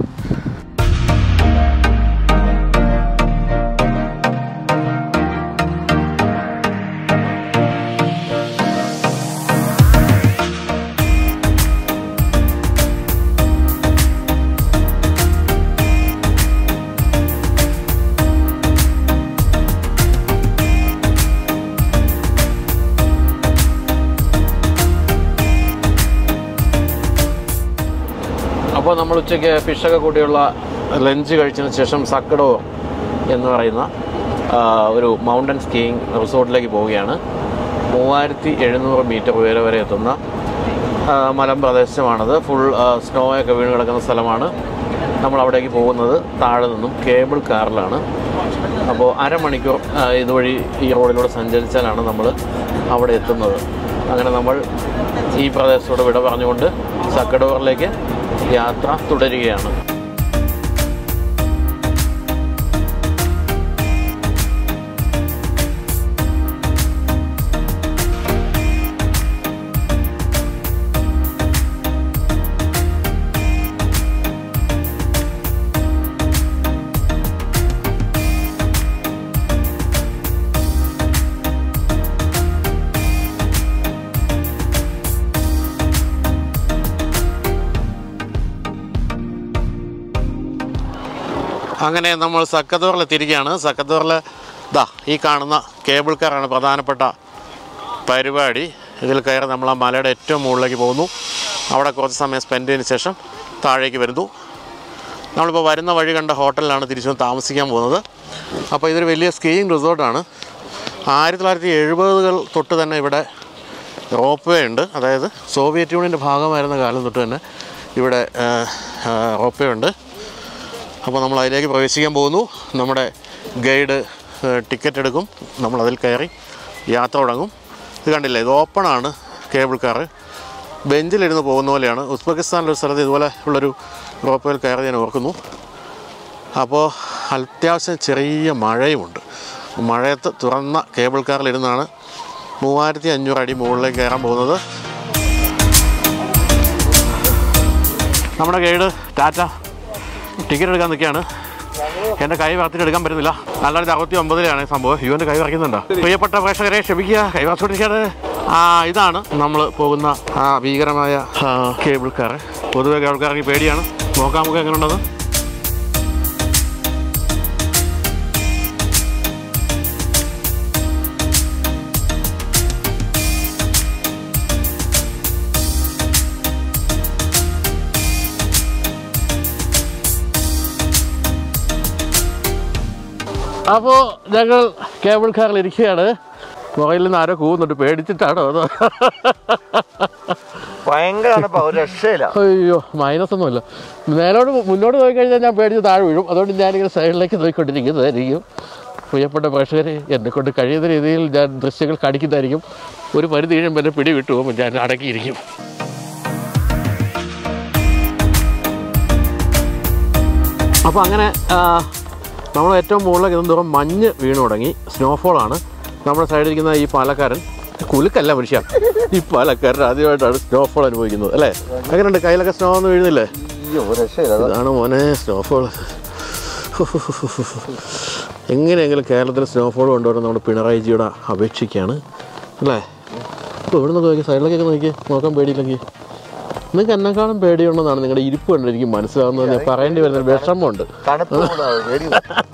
അപ്പോൾ നമ്മൾ ഉച്ചയ്ക്ക് ഫിഷൊക്കെ കൂട്ടിയുള്ള ലഞ്ച് കഴിച്ചതിന് ശേഷം സക്കഡോ എന്ന് പറയുന്ന ആ, ഒരു മൗണ്ടൻ സ്കീയിങ് റിസോർട്ടിലേക്ക് പോവുകയാണ് മൂവായിരത്തി എഴുന്നൂറ് മീറ്റർ ഉയരം വരെ എത്തുന്ന ആ, മലമ്പ്രദേശമാണത് ഫുൾ സ്നോ ഒക്കെ വീണ് കിടക്കുന്ന സ്ഥലമാണ് നമ്മൾ അവിടേക്ക് പോകുന്നത് താഴെ നിന്നും കേബിൾ കാറിലാണ് അപ്പോൾ അരമണിക്കൂർ ആ, ഇതുവഴി ഈ റോഡിലൂടെ സഞ്ചരിച്ചാലാണ് നമ്മൾ അവിടെ എത്തുന്നത് അങ്ങനെ നമ്മൾ ഈ പ്രദേശത്തോട് വിട പറഞ്ഞുകൊണ്ട് സക്കഡോറിലേക്ക് യാത്ര തുടരുകയാണ് അങ്ങനെ നമ്മൾ സക്കത്തൂറിൽ എത്തിയിരിക്കുകയാണ് സക്കത്തൂറിൽ ദാ ഈ കാണുന്ന കേബിൾ കാറാണ് പ്രധാനപ്പെട്ട പരിപാടി ഇതിൽ കയറി നമ്മൾ ആ മലയുടെ ഏറ്റവും മുകളിലേക്ക് പോകുന്നു അവിടെ കുറച്ച് സമയം സ്പെൻഡ് ചെയ്തതിന് ശേഷം താഴേക്ക് വരുന്നു നമ്മളിപ്പോൾ വരുന്ന വഴി കണ്ട ഹോട്ടലിലാണ് തിരിച്ചു വന്ന് താമസിക്കാൻ പോകുന്നത് അപ്പോൾ ഇതൊരു വലിയ സ്കീയിങ് റിസോർട്ടാണ് ആയിരത്തി തൊള്ളായിരത്തി എഴുപതുകൾ തൊട്ട് തന്നെ ഇവിടെ റോപ്പ് വേ ഉണ്ട് അതായത് സോവിയറ്റ് യൂണിയൻ്റെ ഭാഗമായിരുന്ന കാലം തൊട്ട് തന്നെ ഇവിടെ റോപ്പ് വേ ഉണ്ട് അപ്പോൾ നമ്മൾ അതിലേക്ക് പ്രവേശിക്കാൻ പോകുന്നു നമ്മുടെ ഗൈഡ് ടിക്കറ്റ് എടുക്കും നമ്മൾ അതിൽ കയറി യാത്ര തുടങ്ങും ഇത് കണ്ടില്ലേ ഇത് ഓപ്പണാണ് കേബിൾ കാറ് ബെഞ്ചിലിരുന്ന് പോകുന്ന പോലെയാണ് ഉസ്ബെക്കിസ്ഥാനിലൊരു സ്ഥലത്ത് ഇതുപോലെ ഉള്ളൊരു റോപ്പയിൽ കയറി ഞാൻ ഓർക്കുന്നു അപ്പോൾ അത്യാവശ്യം ചെറിയ മഴയുമുണ്ട് മഴയത്ത് തുറന്ന കേബിൾ കാറിലിരുന്നാണ് മൂവായിരത്തി അഞ്ഞൂറ് അടി മുകളിലേക്ക് കയറാൻ പോകുന്നത് നമ്മുടെ ഗൈഡ് ടാറ്റ ടിക്കറ്റ് എടുക്കാൻ നിൽക്കുകയാണ് എൻ്റെ കൈ വാർത്തിട്ട് എടുക്കാൻ പറ്റുന്നില്ല രണ്ടായിരത്തി അറുപത്തി ഒമ്പതിലാണ് ഈ സംഭവം യുവൻ്റെ കൈ വറക്കുന്നുണ്ടോ പ്രിയപ്പെട്ട പ്രേക്ഷകരെ ക്ഷമിക്കുക കൈ വാർത്തോട്ടിരിക്കാതെ ആ ഇതാണ് നമ്മൾ പോകുന്ന ആ ഭീകരമായ ആ, കേബിൾ കാർ പൊതുവെ കേബിൾ കാർ എനിക്ക് പേടിയാണ് നോക്കാം നമുക്ക് എങ്ങനെ ഉണ്ടെന്ന് അപ്പോൾ ഞങ്ങൾ കേബിൾ കാറിൽ ഇരിക്കുകയാണ് പുറകിൽ നിന്ന് ആരോ കൂവുന്നുണ്ട് പേടിച്ചിട്ടാണോ അതോ ഭയങ്കരമാണ് ഇപ്പൊ ഒരു രക്ഷയില്ല അയ്യോ മൈനസ് ഒന്നുമില്ല മേലോട്ട് മുന്നോട്ട് പോയി കഴിഞ്ഞാൽ ഞാൻ പേടിച്ച് താഴെ വീഴും അതുകൊണ്ട് ഞാനിങ്ങനെ സൈഡിലേക്ക് നോക്കിക്കൊണ്ടിരിക്കുന്നതായിരിക്കും പ്രിയപ്പെട്ട പ്രേക്ഷകരെ എന്നെ കൊണ്ട് കഴിയുന്ന രീതിയിൽ ഞാൻ ദൃശ്യങ്ങൾ കാണിക്കുന്നതായിരിക്കും ഒരു പരിധി കഴിയുമ്പോൾ എന്നെ പിടി വിട്ടു പോകുമ്പോൾ ഞാൻ അടക്കിയിരിക്കും അപ്പോൾ അങ്ങനെ നമ്മൾ ഏറ്റവും മുകളിലേക്ക് എത്തുന്നതോറും മഞ്ഞ് വീണു തുടങ്ങി സ്നോഫോളാണ് നമ്മുടെ സൈഡിലിരിക്കുന്ന ഈ പാലക്കാരൻ കുലുക്കല്ല മനുഷ്യ ഈ പാലക്കാരൻ ആദ്യമായിട്ടാണ് സ്നോഫോൾ അനുഭവിക്കുന്നത് അല്ലേ എങ്ങനെയുണ്ട് കയ്യിലൊക്കെ സ്നോ ഒന്നും വീഴുന്നില്ലേ അയ്യോ ഒരു രക്ഷയില്ല ഇതാണ് മോനെ സ്നോഫോൾ എങ്ങനെയെങ്കിലും കേരളത്തിൽ സ്നോഫോൾ കൊണ്ടുവരാൻ നമ്മുടെ പിണറായിജിയുടെ അപേക്ഷിക്കുകയാണ് അല്ലേ അപ്പോൾ ഇവിടെ നിന്ന് നോക്കി സൈഡിലേക്കൊക്കെ നോക്കി നോക്കാൻ പേടിയില്ലെങ്കിൽ നിങ്ങൾക്ക് എന്നെക്കാളും പേടിയുണ്ടെന്നാണ് നിങ്ങളുടെ ഇരിപ്പ് കണ്ട് എനിക്ക് മനസ്സിലാവുന്നത് ഞാൻ പറയേണ്ടി വരുന്ന ഒരു വിഷമമുണ്ട് തണുപ്പ് കൂടാതെ പേടി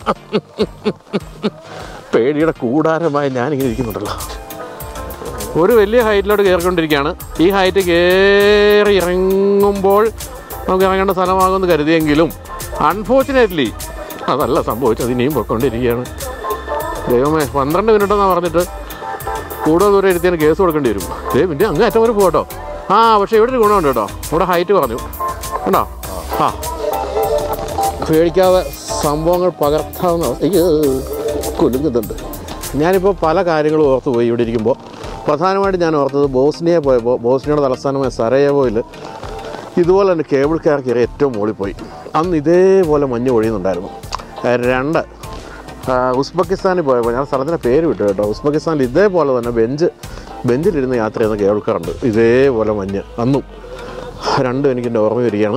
പേടിയുടെ കൂടാരമായി ഞാനിങ്ങനെ ഇരിക്കുന്നുണ്ടല്ലോ ഒരു വലിയ ഹൈറ്റിലോട്ട് കയറിക്കൊണ്ടിരിക്കുകയാണ് ഈ ഹൈറ്റ് കയറി ഇറങ്ങുമ്പോൾ നമുക്ക് ഇറങ്ങേണ്ട സ്ഥലമാകുമെന്ന് കരുതിയെങ്കിലും അൺഫോർച്ചുനേറ്റ്ലി അതല്ല സംഭവിച്ചത് ഇനിയും പൊയ്ക്കൊണ്ടിരിക്കുകയാണ് ദൈവമേ പന്ത്രണ്ട് മിനിറ്റെന്നാണ് പറഞ്ഞിട്ട് കൂടുതൽ ദൂരം ഇരുത്തിയാണ് കേസ് കൊടുക്കേണ്ടി വരും ദേ പിന്നെ അങ്ങ് അറ്റം വരെ പോകട്ടോ ആ പക്ഷേ ഇവിടെ ഒരു ഗുണമുണ്ട് കേട്ടോ ഇവിടെ ഹൈറ്റ് കുറഞ്ഞു കണ്ടോ ആ പേടിക്കാതെ സംഭവങ്ങൾ പകർത്താവുന്ന അവസ്ഥ- അയ്യോ കുലുങ്ങുന്നുണ്ട് ഞാനിപ്പോൾ പല കാര്യങ്ങളും ഓർത്ത് പോയി ഇവിടെ ഇരിക്കുമ്പോൾ പ്രധാനമായിട്ട് ഞാൻ ഓർത്തത് ബോസ്നിയെ പോയപ്പോൾ ബോസ്നിയയുടെ തലസ്ഥാനമായ സരയവോയിൽ ഇതുപോലെ തന്നെ കേബിൾ കാർ കയറി ഏറ്റവും മുകളിൽ പോയി അന്ന് ഇതേപോലെ മഞ്ഞ് ഒഴിയുന്നുണ്ടായിരുന്നു ആ, രണ്ട് ആ, ഉസ്ബെക്കിസ്ഥാനിൽ പോയപ്പോൾ ഞാൻ സ്ഥലത്തിൻ്റെ പേര് വിട്ടു കേട്ടോ ഉസ്ബെക്കിസ്ഥാനിൽ ഇതേപോലെ തന്നെ ബെഞ്ച് ബെഞ്ചിലിരുന്ന് യാത്ര ചെയ്യുന്ന കേബിൾ കാറുണ്ട് ഇതേപോലെ മഞ്ഞ് അന്നും രണ്ടും എനിക്ക് എൻ്റെ ഓർമ്മ വരികയാണ്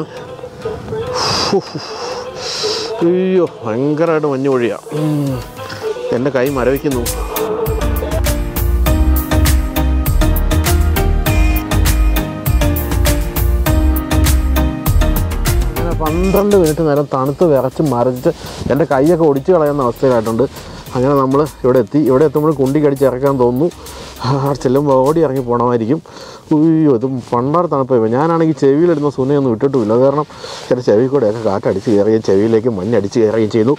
അയ്യോ ഭയങ്കരമായിട്ട് മഞ്ഞ് പൊഴിയാ എൻ്റെ കൈ മരവിക്കുന്നു അങ്ങനെ പന്ത്രണ്ട് മിനിറ്റ് നേരം തണുത്ത് വിറച്ച് മരച്ച് എൻ്റെ കൈയൊക്കെ ഒടിച്ച് കളയുന്ന അവസ്ഥയിലായിട്ടുണ്ട് അങ്ങനെ നമ്മൾ ഇവിടെ എത്തി ഇവിടെ എത്തുമ്പോൾ കുണ്ടി കടിച്ച് ഇറക്കാൻ തോന്നുന്നു ആ, ചെല്ലുമ്പോൾ ഓടി ഇറങ്ങി പോകണമായിരിക്കും ഉയ്യോ ഇത് പണ്ടാറ് തണുപ്പായി പോയി. ഞാനാണെങ്കിൽ ചെവിയിലിടുന്ന സുനയൊന്നും ഇട്ടിട്ടുമില്ല അത് കാരണം എൻ്റെ ചെവി കൂടെയൊക്കെ കാറ്റടിച്ച് കയറുകയും ചെവിയിലേക്ക് മഞ്ഞടിച്ച് കയറുകയും ചെയ്തു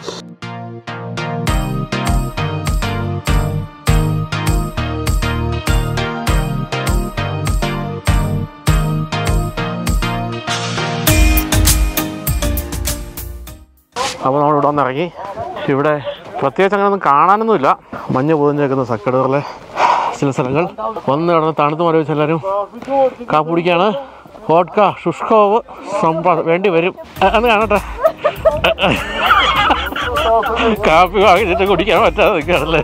അപ്പോൾ നമ്മൾ ഇവിടെ വന്നിറങ്ങി ഇവിടെ പ്രത്യേകിച്ച് അങ്ങനെ ഒന്നും കാണാനൊന്നുമില്ല മഞ്ഞ് പൊതിഞ്ഞേക്കുന്ന സക്കടറിലെ ചില സ്ഥലങ്ങൾ വന്ന് കിടന്ന് തണുത്ത് മരവിച്ച് എല്ലാവരും കാപ്പ് കുടിക്കുകയാണ് വോഡ്ക ശുഷ്കോവ് സംഭ വേണ്ടി വരും അ- അന്ന് കാണട്ടെ കാപ്പി വാങ്ങിച്ചിട്ട് കുടിക്കാൻ പറ്റാതെ നിൽക്കുകയാണല്ലേ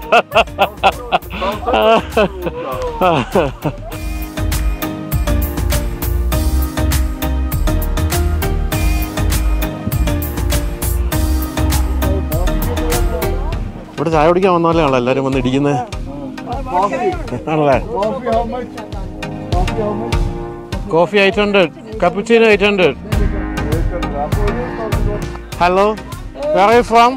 ഇവിടെ ചായ കുടിക്കാൻ വന്നാലേ ആണല്ലോ എല്ലാവരും വന്ന് ഇടിക്കുന്നത് ആണല്ലേ coffee eight hundred cappuccino eight hundred hello വേറെ ഫ്രോം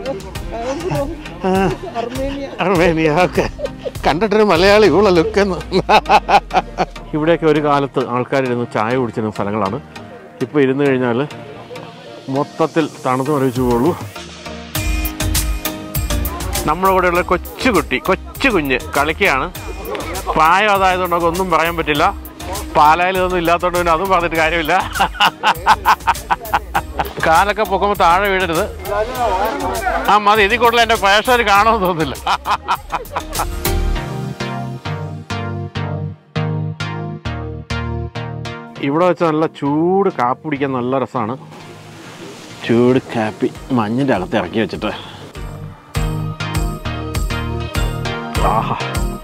അർമേനിയ ഓക്കെ കണ്ടിട്ടൊരു മലയാളി ഉള്ള ലുക്കെന്ന് ഇവിടെയൊക്കെ ഒരു കാലത്ത് ആൾക്കാരിരുന്ന് ചായ കുടിച്ചിരുന്ന സ്ഥലങ്ങളാണ് ഇപ്പോൾ ഇരുന്ന് കഴിഞ്ഞാൽ മൊത്തത്തിൽ തണുത്ത് മറിയിച്ചു പോകുള്ളൂ നമ്മുടെ കൂടെയുള്ള കൊച്ചു കുട്ടി കൊച്ചു കുഞ്ഞ് കളിക്കുകയാണ് പ്രായം അതായതുകൊണ്ട് നമുക്ക് ഒന്നും പറയാൻ പറ്റില്ല പാലായിൽ ഇതൊന്നും ഇല്ലാത്തതുകൊണ്ട് പിന്നെ അതും പറഞ്ഞിട്ട് കാര്യമില്ല കാലൊക്കെ പൊക്കുമ്പോൾ താഴെ വീഴരുത് ആ മതി ഇതിൽ കൂടുതൽ എൻ്റെ പ്രേക്ഷകർ കാണുമെന്ന് തോന്നുന്നില്ല ഇവിടെ വെച്ച് നല്ല ചൂട് കാപ്പി കുടിക്കാൻ നല്ല രസമാണ് ചൂട് കാപ്പി മഞ്ഞിൻ്റെ അകത്ത് ഇറക്കി വെച്ചിട്ട് ആഹാ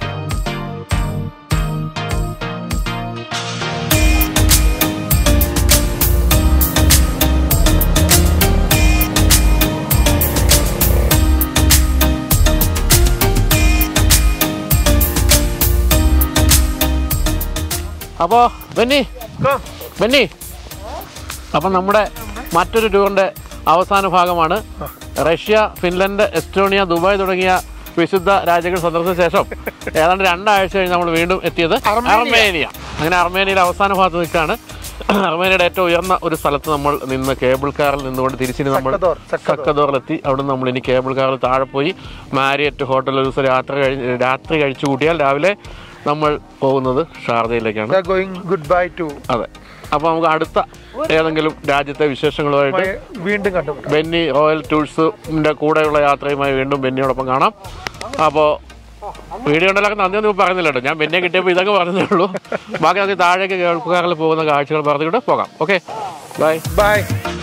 അപ്പോൾ ബെന്നി ബെന്നി അപ്പം നമ്മുടെ മറ്റൊരു ടൂറിൻ്റെ അവസാന ഭാഗമാണ് റഷ്യ ഫിൻലൻഡ് എസ്റ്റോണിയ ദുബായ് തുടങ്ങിയ വിശുദ്ധ രാജ്യങ്ങൾ സന്ദർശിച്ച ശേഷം ഏതാണ്ട് രണ്ടാഴ്ച കഴിഞ്ഞ് നമ്മൾ വീണ്ടും എത്തിയത് അർമേനിയ അങ്ങനെ അർമേനിയയുടെ അവസാന ഭാഗത്ത് നിൽക്കുകയാണ് അർമേനിയയുടെ ഏറ്റവും ഉയർന്ന ഒരു സ്ഥലത്ത് നമ്മൾ നിന്ന് കേബിൾ കാറിൽ നിന്നുകൊണ്ട് തിരിച്ചിന് നമ്മൾ സക്കദോർ, സക്കദോർ. സക്കദോറിലെത്തി അവിടെ നമ്മൾ ഇനി കേബിൾ കാറിൽ താഴെ പോയി മാരിയറ്റ് ഹോട്ടലിൽ ഒരു ദിവസം രാത്രി കഴിഞ്ഞ് രാത്രി കഴിച്ചു കൂട്ടിയാൽ രാവിലെ നമ്മൾ പോകുന്നത് ഷാർജയിലേക്കാണ് ഗോയിങ് ഗുഡ് ബൈ ടു അതെ അപ്പോൾ നമുക്ക് അടുത്ത ഏതെങ്കിലും രാജ്യത്തെ വിശേഷങ്ങളുമായിട്ട് വീണ്ടും കണ്ടുമുട്ടാം ബെന്നി റോയൽ ടൂൾസിൻ്റെ കൂടെയുള്ള യാത്രയുമായി വീണ്ടും ബെന്നിയോടൊപ്പം കാണാം അപ്പോൾ വീഡിയോ ഉണ്ടല്ലോ നന്ദി ഒന്നും പറയുന്നില്ല കേട്ടോ ഞാൻ ബെന്നിയെ കിട്ടിയപ്പോൾ ഇതൊക്കെ പറഞ്ഞതേ ഉള്ളൂ ബാക്കി നമുക്ക് താഴേക്ക് കേൾക്കാറിൽ പോകുന്ന കാഴ്ചകൾ പറഞ്ഞിട്ട് പോകാം ഓക്കെ ബൈ ബൈ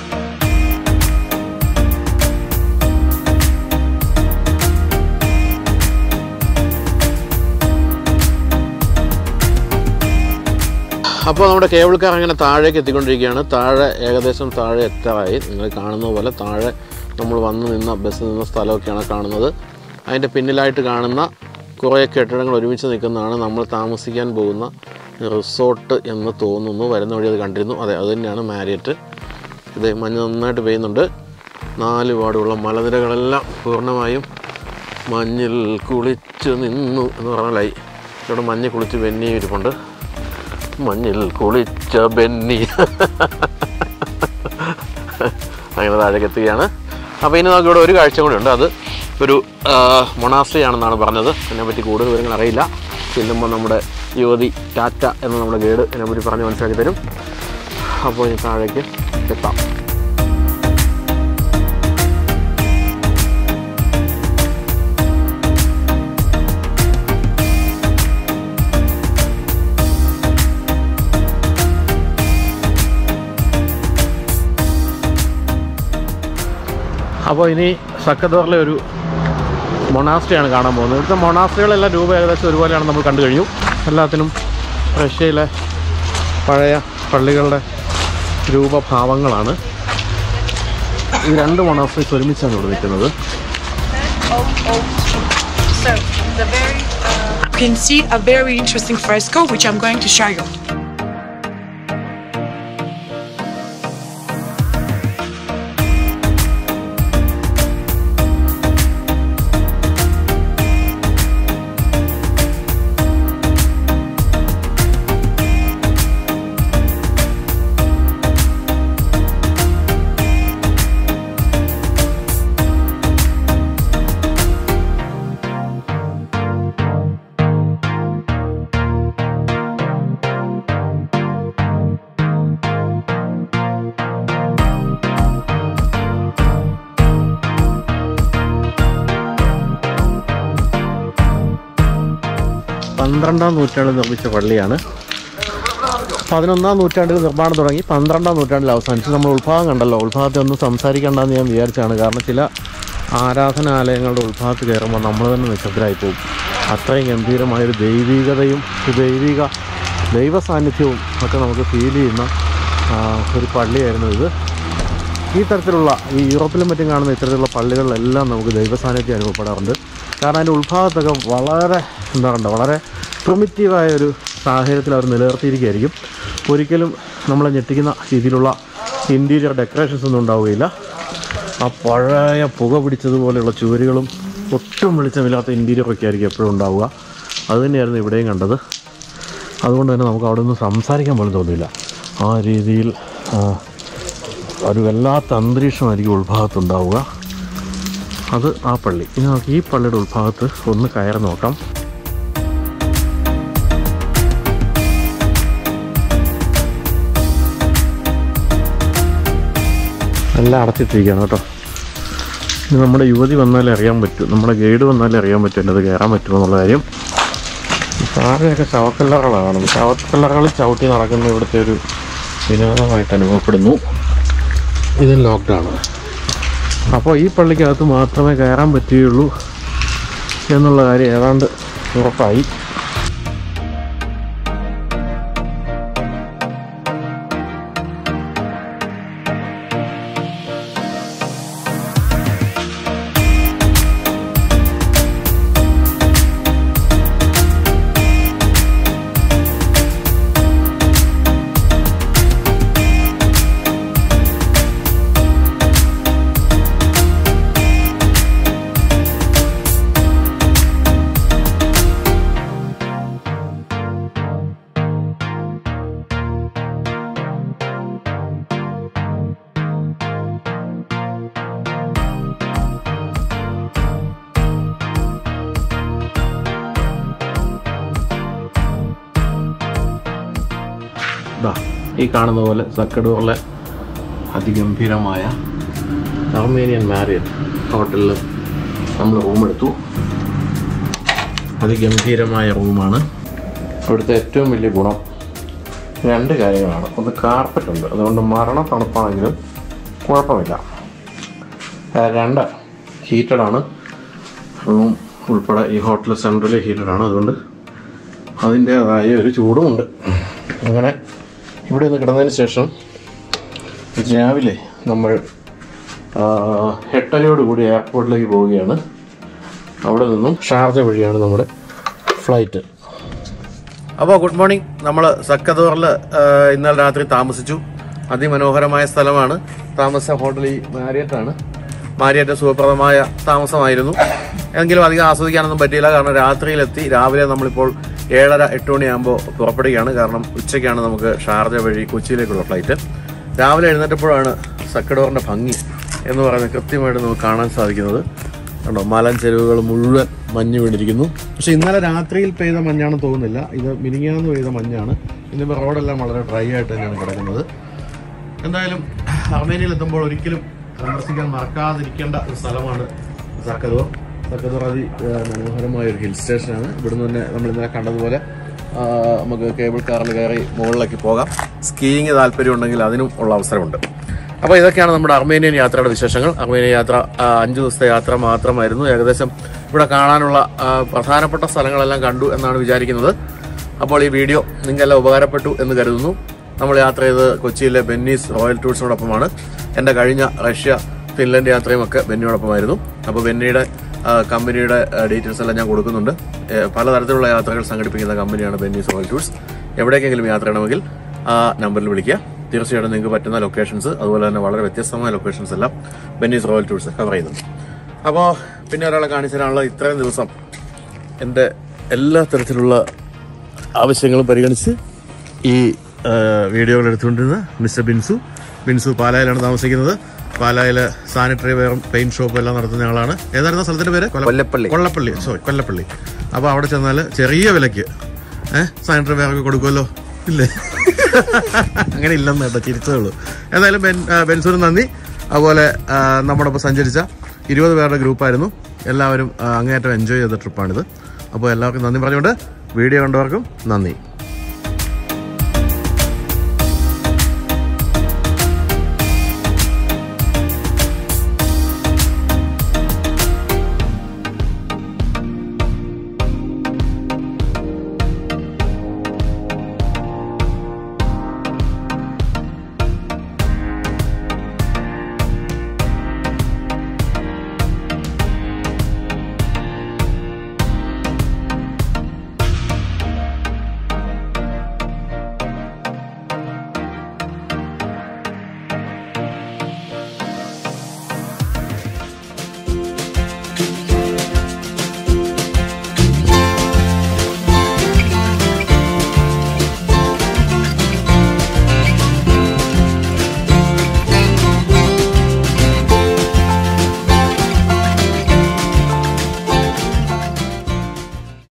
അപ്പോൾ നമ്മുടെ കേബിൾ കാർ അങ്ങനെ താഴേക്ക് എത്തിക്കൊണ്ടിരിക്കുകയാണ് താഴെ ഏകദേശം താഴെ എത്താറായി നിങ്ങൾ കാണുന്ന പോലെ താഴെ നമ്മൾ വന്ന് നിന്ന ബസ് നിന്ന സ്ഥലമൊക്കെയാണ് കാണുന്നത് അതിൻ്റെ പിന്നിലായിട്ട് കാണുന്ന കുറേ കെട്ടിടങ്ങൾ ഒരുമിച്ച് നിൽക്കുന്നതാണ് നമ്മൾ താമസിക്കാൻ പോകുന്ന റിസോർട്ട് എന്ന് തോന്നുന്നു വരുന്ന വഴി അത് കണ്ടിരുന്നു അതെ അത് തന്നെയാണ് മാരിയറ്റ് ഇത് മഞ്ഞ് നന്നായിട്ട് പെയ്യുന്നുണ്ട് നാല് പാടുള്ള മലനിരകളെല്ലാം പൂർണ്ണമായും മഞ്ഞിൽ കുളിച്ച് നിന്നു എന്ന് പറഞ്ഞാലായി ഇവിടെ മഞ്ഞ് കുളിച്ച് വെന്നിയും ഇരിപ്പുണ്ട് മഞ്ഞിൽ കുളിച്ച ബെന്നി അങ്ങനെ താഴേക്ക് എത്തുകയാണ് അപ്പോൾ ഇനി നമുക്ക് ഇവിടെ ഒരു കാഴ്ച കൂടി ഉണ്ട് അത് ഒരു മൊണാസ്ട്രി ആണെന്നാണ് പറഞ്ഞത് അതിനെപ്പറ്റി കൂടുതൽ വിവരങ്ങൾ അറിയില്ല ചെല്ലുമ്പോൾ നമ്മുടെ യുവതി ടാറ്റ എന്ന നമ്മുടെ ഗൈഡ് ഇതിനെപ്പറ്റി പറഞ്ഞ് മനസ്സിലാക്കി തരും അപ്പോൾ ഇനി താഴേക്ക് എത്താം അപ്പോൾ ഇനി സക്കദോറിലെ ഒരു മൊണാസ്ട്രിയാണ് കാണാൻ പോകുന്നത് ഇവിടുത്തെ മൊണാസ്ട്രികളെല്ലാം രൂപ ഏകദേശം ഒരുപോലെയാണ് നമ്മൾ കണ്ടു കഴിഞ്ഞു എല്ലാത്തിനും റഷ്യയിലെ പഴയ പള്ളികളുടെ രൂപഭാവങ്ങളാണ് ഈ രണ്ട് മൊണാസ്ട്രീസ് ഒരുമിച്ചാണ് ഇവിടെ നിൽക്കുന്നത് So, the very, uh, you can see a very interesting fresco, which I'm going to show you. പന്ത്രണ്ടാം നൂറ്റാണ്ടിൽ നിർമ്മിച്ച പള്ളിയാണ് പതിനൊന്നാം നൂറ്റാണ്ടിൽ നിർമ്മാണം തുടങ്ങി പന്ത്രണ്ടാം നൂറ്റാണ്ടിൽ അവസാനിച്ചു നമ്മൾ ഉത്ഭാവം കണ്ടല്ലോ ഉത്ഭാവത്തെ ഒന്നും സംസാരിക്കണ്ടെന്ന് ഞാൻ വിചാരിച്ചാണ് കാരണം ചില ആരാധനാലയങ്ങളുടെ ഉത്ഭാവത്തിൽ കയറുമ്പോൾ നമ്മൾ തന്നെ നിശബ്ദരായി പോകും അത്രയും ഗംഭീരമായൊരു ദൈവികതയും ഒരു ദൈവിക ദൈവ സാന്നിധ്യവും ഒക്കെ നമുക്ക് ഫീൽ ചെയ്യുന്ന ആ, ഒരു പള്ളിയായിരുന്നു ഇത് ഈ തരത്തിലുള്ള ഈ യൂറോപ്പിലും മറ്റും കാണുന്ന ഇത്തരത്തിലുള്ള പള്ളികളിലെല്ലാം നമുക്ക് ദൈവ സാന്നിധ്യം അനുഭവപ്പെടാറുണ്ട് കാരണം അതിൻ്റെ ഉത്ഭാവത്തൊക്കെ വളരെ എന്താ പറയുക വളരെ പ്രിമിറ്റീവായ ഒരു സാഹചര്യത്തിൽ അവർ നിലനിർത്തിയിരിക്കുകയായിരിക്കും ഒരിക്കലും നമ്മളെ ഞെട്ടിക്കുന്ന രീതിയിലുള്ള ഇൻറ്റീരിയർ ഡെക്കറേഷൻസ് ഒന്നും ഉണ്ടാവുകയില്ല ആ പഴയ പുക പിടിച്ചതുപോലെയുള്ള ചുവരുകളും ഒട്ടും വെളിച്ചമില്ലാത്ത ഇൻറ്റീരിയറൊക്കെ ആയിരിക്കും എപ്പോഴും ഉണ്ടാവുക അത് തന്നെയായിരുന്നു ഇവിടെയും കണ്ടത് അതുകൊണ്ട് തന്നെ നമുക്ക് അവിടെ നിന്ന് സംസാരിക്കാൻ പോലും തോന്നില്ല ആ രീതിയിൽ ആ, ഒരു വല്ലാത്ത അന്തരീക്ഷമായിരിക്കും ഉൾഭാഗത്തുണ്ടാവുക അത് ആ പള്ളി ഇനി നമുക്ക് ഈ പള്ളിയുടെ ഉൾഭാഗത്ത് ഒന്ന് കയറി നോക്കാം എല്ലാം അടച്ചിട്ടിരിക്കുകയാണ് കേട്ടോ ഇനി നമ്മുടെ യുവതി വന്നാലേ അറിയാൻ പറ്റും നമ്മുടെ ഗൈഡ് വന്നാലേ അറിയാൻ പറ്റും എന്നത് കയറാൻ പറ്റുമോ എന്നുള്ള കാര്യം താഴെയൊക്കെ ശവക്കല്ലറകളാണ് കാണുന്നത് ശവക്കല്ലറകൾ ചവിട്ടി നടക്കുന്ന ഇവിടുത്തെ ഒരു വിനോദമായിട്ട് അനുഭവപ്പെടുന്നു ഇത് ലോക്ക്ഡൗൺ അപ്പോൾ ഈ പള്ളിക്കകത്ത് മാത്രമേ കയറാൻ പറ്റുകയുള്ളൂ എന്നുള്ള കാര്യം ഏതാണ്ട് ഉറപ്പായി ദാ ഈ കാണുന്ന പോലെ സക്കഡൂറിലെ അതിഗംഭീരമായ അർമേനിയൻ മാരിയറ്റ് ഹോട്ടലിൽ നമ്മൾ റൂം എടുത്തു അതിഗംഭീരമായ റൂമാണ് അവിടുത്തെ ഏറ്റവും വലിയ ഗുണം രണ്ട് കാര്യങ്ങളാണ് ഒന്ന് കാർപ്പറ്റ് ഉണ്ട് അതുകൊണ്ട് മരണ തണുപ്പാണെങ്കിലും കുഴപ്പമില്ല ആ, രണ്ട് ഹീറ്റഡ് ആണ് റൂം ഉൾപ്പെടെ ഈ ഹോട്ടൽ സെൻട്രൽ ഹീറ്റഡ് ആണ് അതുകൊണ്ട് അതിൻ്റേതായ ഒരു ചൂടുമുണ്ട് അങ്ങനെ ഇവിടെ നിന്ന് കിടന്നതിന് ശേഷം രാവിലെ നമ്മൾ ആ, എട്ടരയോടുകൂടി എയർപോർട്ടിലേക്ക് പോവുകയാണ് അവിടെ നിന്നും ഷാർജ വഴിയാണ് നമ്മുടെ ഫ്ലൈറ്റ് അപ്പോൾ ഗുഡ് മോർണിംഗ് നമ്മൾ സക്കദോറിൽ ഇന്നലെ രാത്രി താമസിച്ചു അതിമനോഹരമായ സ്ഥലമാണ് താമസ ഹോട്ടൽ ഈ മാരിയറ്റാണ് മാരിയറ്റ് സുഖപ്രദമായ താമസമായിരുന്നു എങ്കിലും അധികം ആസ്വദിക്കാനൊന്നും പറ്റിയില്ല കാരണം രാത്രിയിലെത്തി രാവിലെ നമ്മളിപ്പോൾ ഏഴര എട്ട് മണിയാകുമ്പോൾ പുറപ്പെടുകയാണ് കാരണം ഉച്ചയ്ക്കാണ് നമുക്ക് ഷാർജ വഴി കൊച്ചിയിലേക്കുള്ള ഫ്ലൈറ്റ് രാവിലെ എഴുന്നേറ്റപ്പോഴാണ് സക്കഡോറിൻ്റെ ഭംഗി എന്ന് പറയുന്നത് കൃത്യമായിട്ട് നമുക്ക് കാണാൻ സാധിക്കുന്നത് കണ്ടോ മലൻ ചെരുവുകൾ മുഴുവൻ മഞ്ഞ് വീണിരിക്കുന്നു പക്ഷെ ഇന്നലെ രാത്രിയിൽ പെയ്ത മഞ്ഞാണെന്ന് തോന്നുന്നില്ല ഇത് മിനിങ്ങാന്ന് പെയ്ത മഞ്ഞാണ് ഇന്നിപ്പോൾ റോഡെല്ലാം വളരെ ഡ്രൈ ആയിട്ട് തന്നെയാണ് കിടക്കുന്നത് എന്തായാലും അർമേനിയയിൽ എത്തുമ്പോൾ ഒരിക്കലും സന്ദർശിക്കാൻ മറക്കാതിരിക്കേണ്ട ഒരു സ്ഥലമാണ് സക്കദോർ സക്കദോർ അതി ഏഹ്, മനോഹരമായ ഒരു ഹിൽ സ്റ്റേഷനാണ് ഇവിടുന്ന് തന്നെ നമ്മൾ ഇന്നലെ കണ്ടതുപോലെ ആ, നമുക്ക് കേബിൾ കാറിൽ കയറി മുകളിലേക്ക് പോകാം സ്കീയിങ് താല്പര്യം ഉണ്ടെങ്കിൽ അതിനും ഉള്ള അവസരമുണ്ട് അപ്പോൾ ഇതൊക്കെയാണ് നമ്മുടെ അർമേനിയൻ യാത്രയുടെ വിശേഷങ്ങൾ അർമേനിയൻ യാത്ര ആ, അഞ്ച് ദിവസത്തെ യാത്ര മാത്രമായിരുന്നു ഏകദേശം ഇവിടെ കാണാനുള്ള ആ, പ്രധാനപ്പെട്ട സ്ഥലങ്ങളെല്ലാം കണ്ടു എന്നാണ് വിചാരിക്കുന്നത് അപ്പോൾ ഈ വീഡിയോ നിങ്ങൾക്കെല്ലാം ഉപകാരപ്പെട്ടു എന്ന് കരുതുന്നു നമ്മൾ യാത്ര ചെയ്ത് കൊച്ചിയിലെ ബെന്നീസ് റോയൽ ടൂർസിനോടൊപ്പമാണ് എൻ്റെ കഴിഞ്ഞ റഷ്യ ഫിൻലൻഡ് യാത്രയും ഒക്കെ ബെന്നിയോടൊപ്പമായിരുന്നു അപ്പോൾ ബെന്നിയുടെ ആ, കമ്പനിയുടെ ഡീറ്റെയിൽസ് എല്ലാം ഞാൻ കൊടുക്കുന്നുണ്ട് ഏ, പലതരത്തിലുള്ള യാത്രകൾ സംഘടിപ്പിക്കുന്ന കമ്പനിയാണ് ബെന്നീസ് റോയൽ ടൂർസ് എവിടേക്കെങ്കിലും യാത്ര ചെയ്യണമെങ്കിൽ ആ നമ്പറിൽ വിളിക്കുക തീർച്ചയായിട്ടും നിങ്ങൾക്ക് പറ്റുന്ന ലൊക്കേഷൻസ് അതുപോലെ തന്നെ വളരെ വ്യത്യസ്തമായ ലൊക്കേഷൻസ് എല്ലാം ബെന്നീസ് റോയൽ ടൂർസ് കവർ ചെയ്യുന്നുണ്ട് അപ്പോൾ പിന്നെ ഒരാളെ കാണിച്ചു തരാനുള്ള ഇത്രയും ദിവസം എൻ്റെ എല്ലാ തരത്തിലുള്ള ആവശ്യങ്ങളും പരിഗണിച്ച് ഈ ആ, വീഡിയോകൾ എടുത്തുകൊണ്ടിരുന്ന മിസ്റ്റർ ബിൻസു ബിൻസു പാലായിലാണ് താമസിക്കുന്നത് പാലായിൽ സാനിറ്ററി വെയറും പെയിന്റ് ഷോപ്പും എല്ലാം നടത്തുന്ന ആളാണ് ഏതായിരുന്നു സ്ഥലത്തിന്റെ പേര് കൊല്ലപ്പള്ളി കൊല്ലപ്പള്ളി സോറി കൊല്ലപ്പള്ളി അപ്പോൾ അവിടെ ചെന്നാൽ ചെറിയ വിലയ്ക്ക് ഏഹ് സാനിറ്ററി വെയർ ഒക്കെ കൊടുക്കുമല്ലോ ഇല്ലേ അങ്ങനെ ഇല്ലെന്ന് കേട്ടോ ചിരിച്ചതേ ഉള്ളൂ എന്തായാലും ബെൻ ആ, ബെൻസൂന് നന്ദി അതുപോലെ ആ, നമ്മുടെ ഒപ്പം സഞ്ചരിച്ച ഇരുപത് പേരുടെ ഗ്രൂപ്പായിരുന്നു എല്ലാവരും ആ, അങ്ങേയറ്റം എൻജോയ് ചെയ്ത ട്രിപ്പാണിത് അപ്പോൾ എല്ലാവർക്കും നന്ദി പറഞ്ഞുകൊണ്ട് വീഡിയോ കണ്ടവർക്കും നന്ദി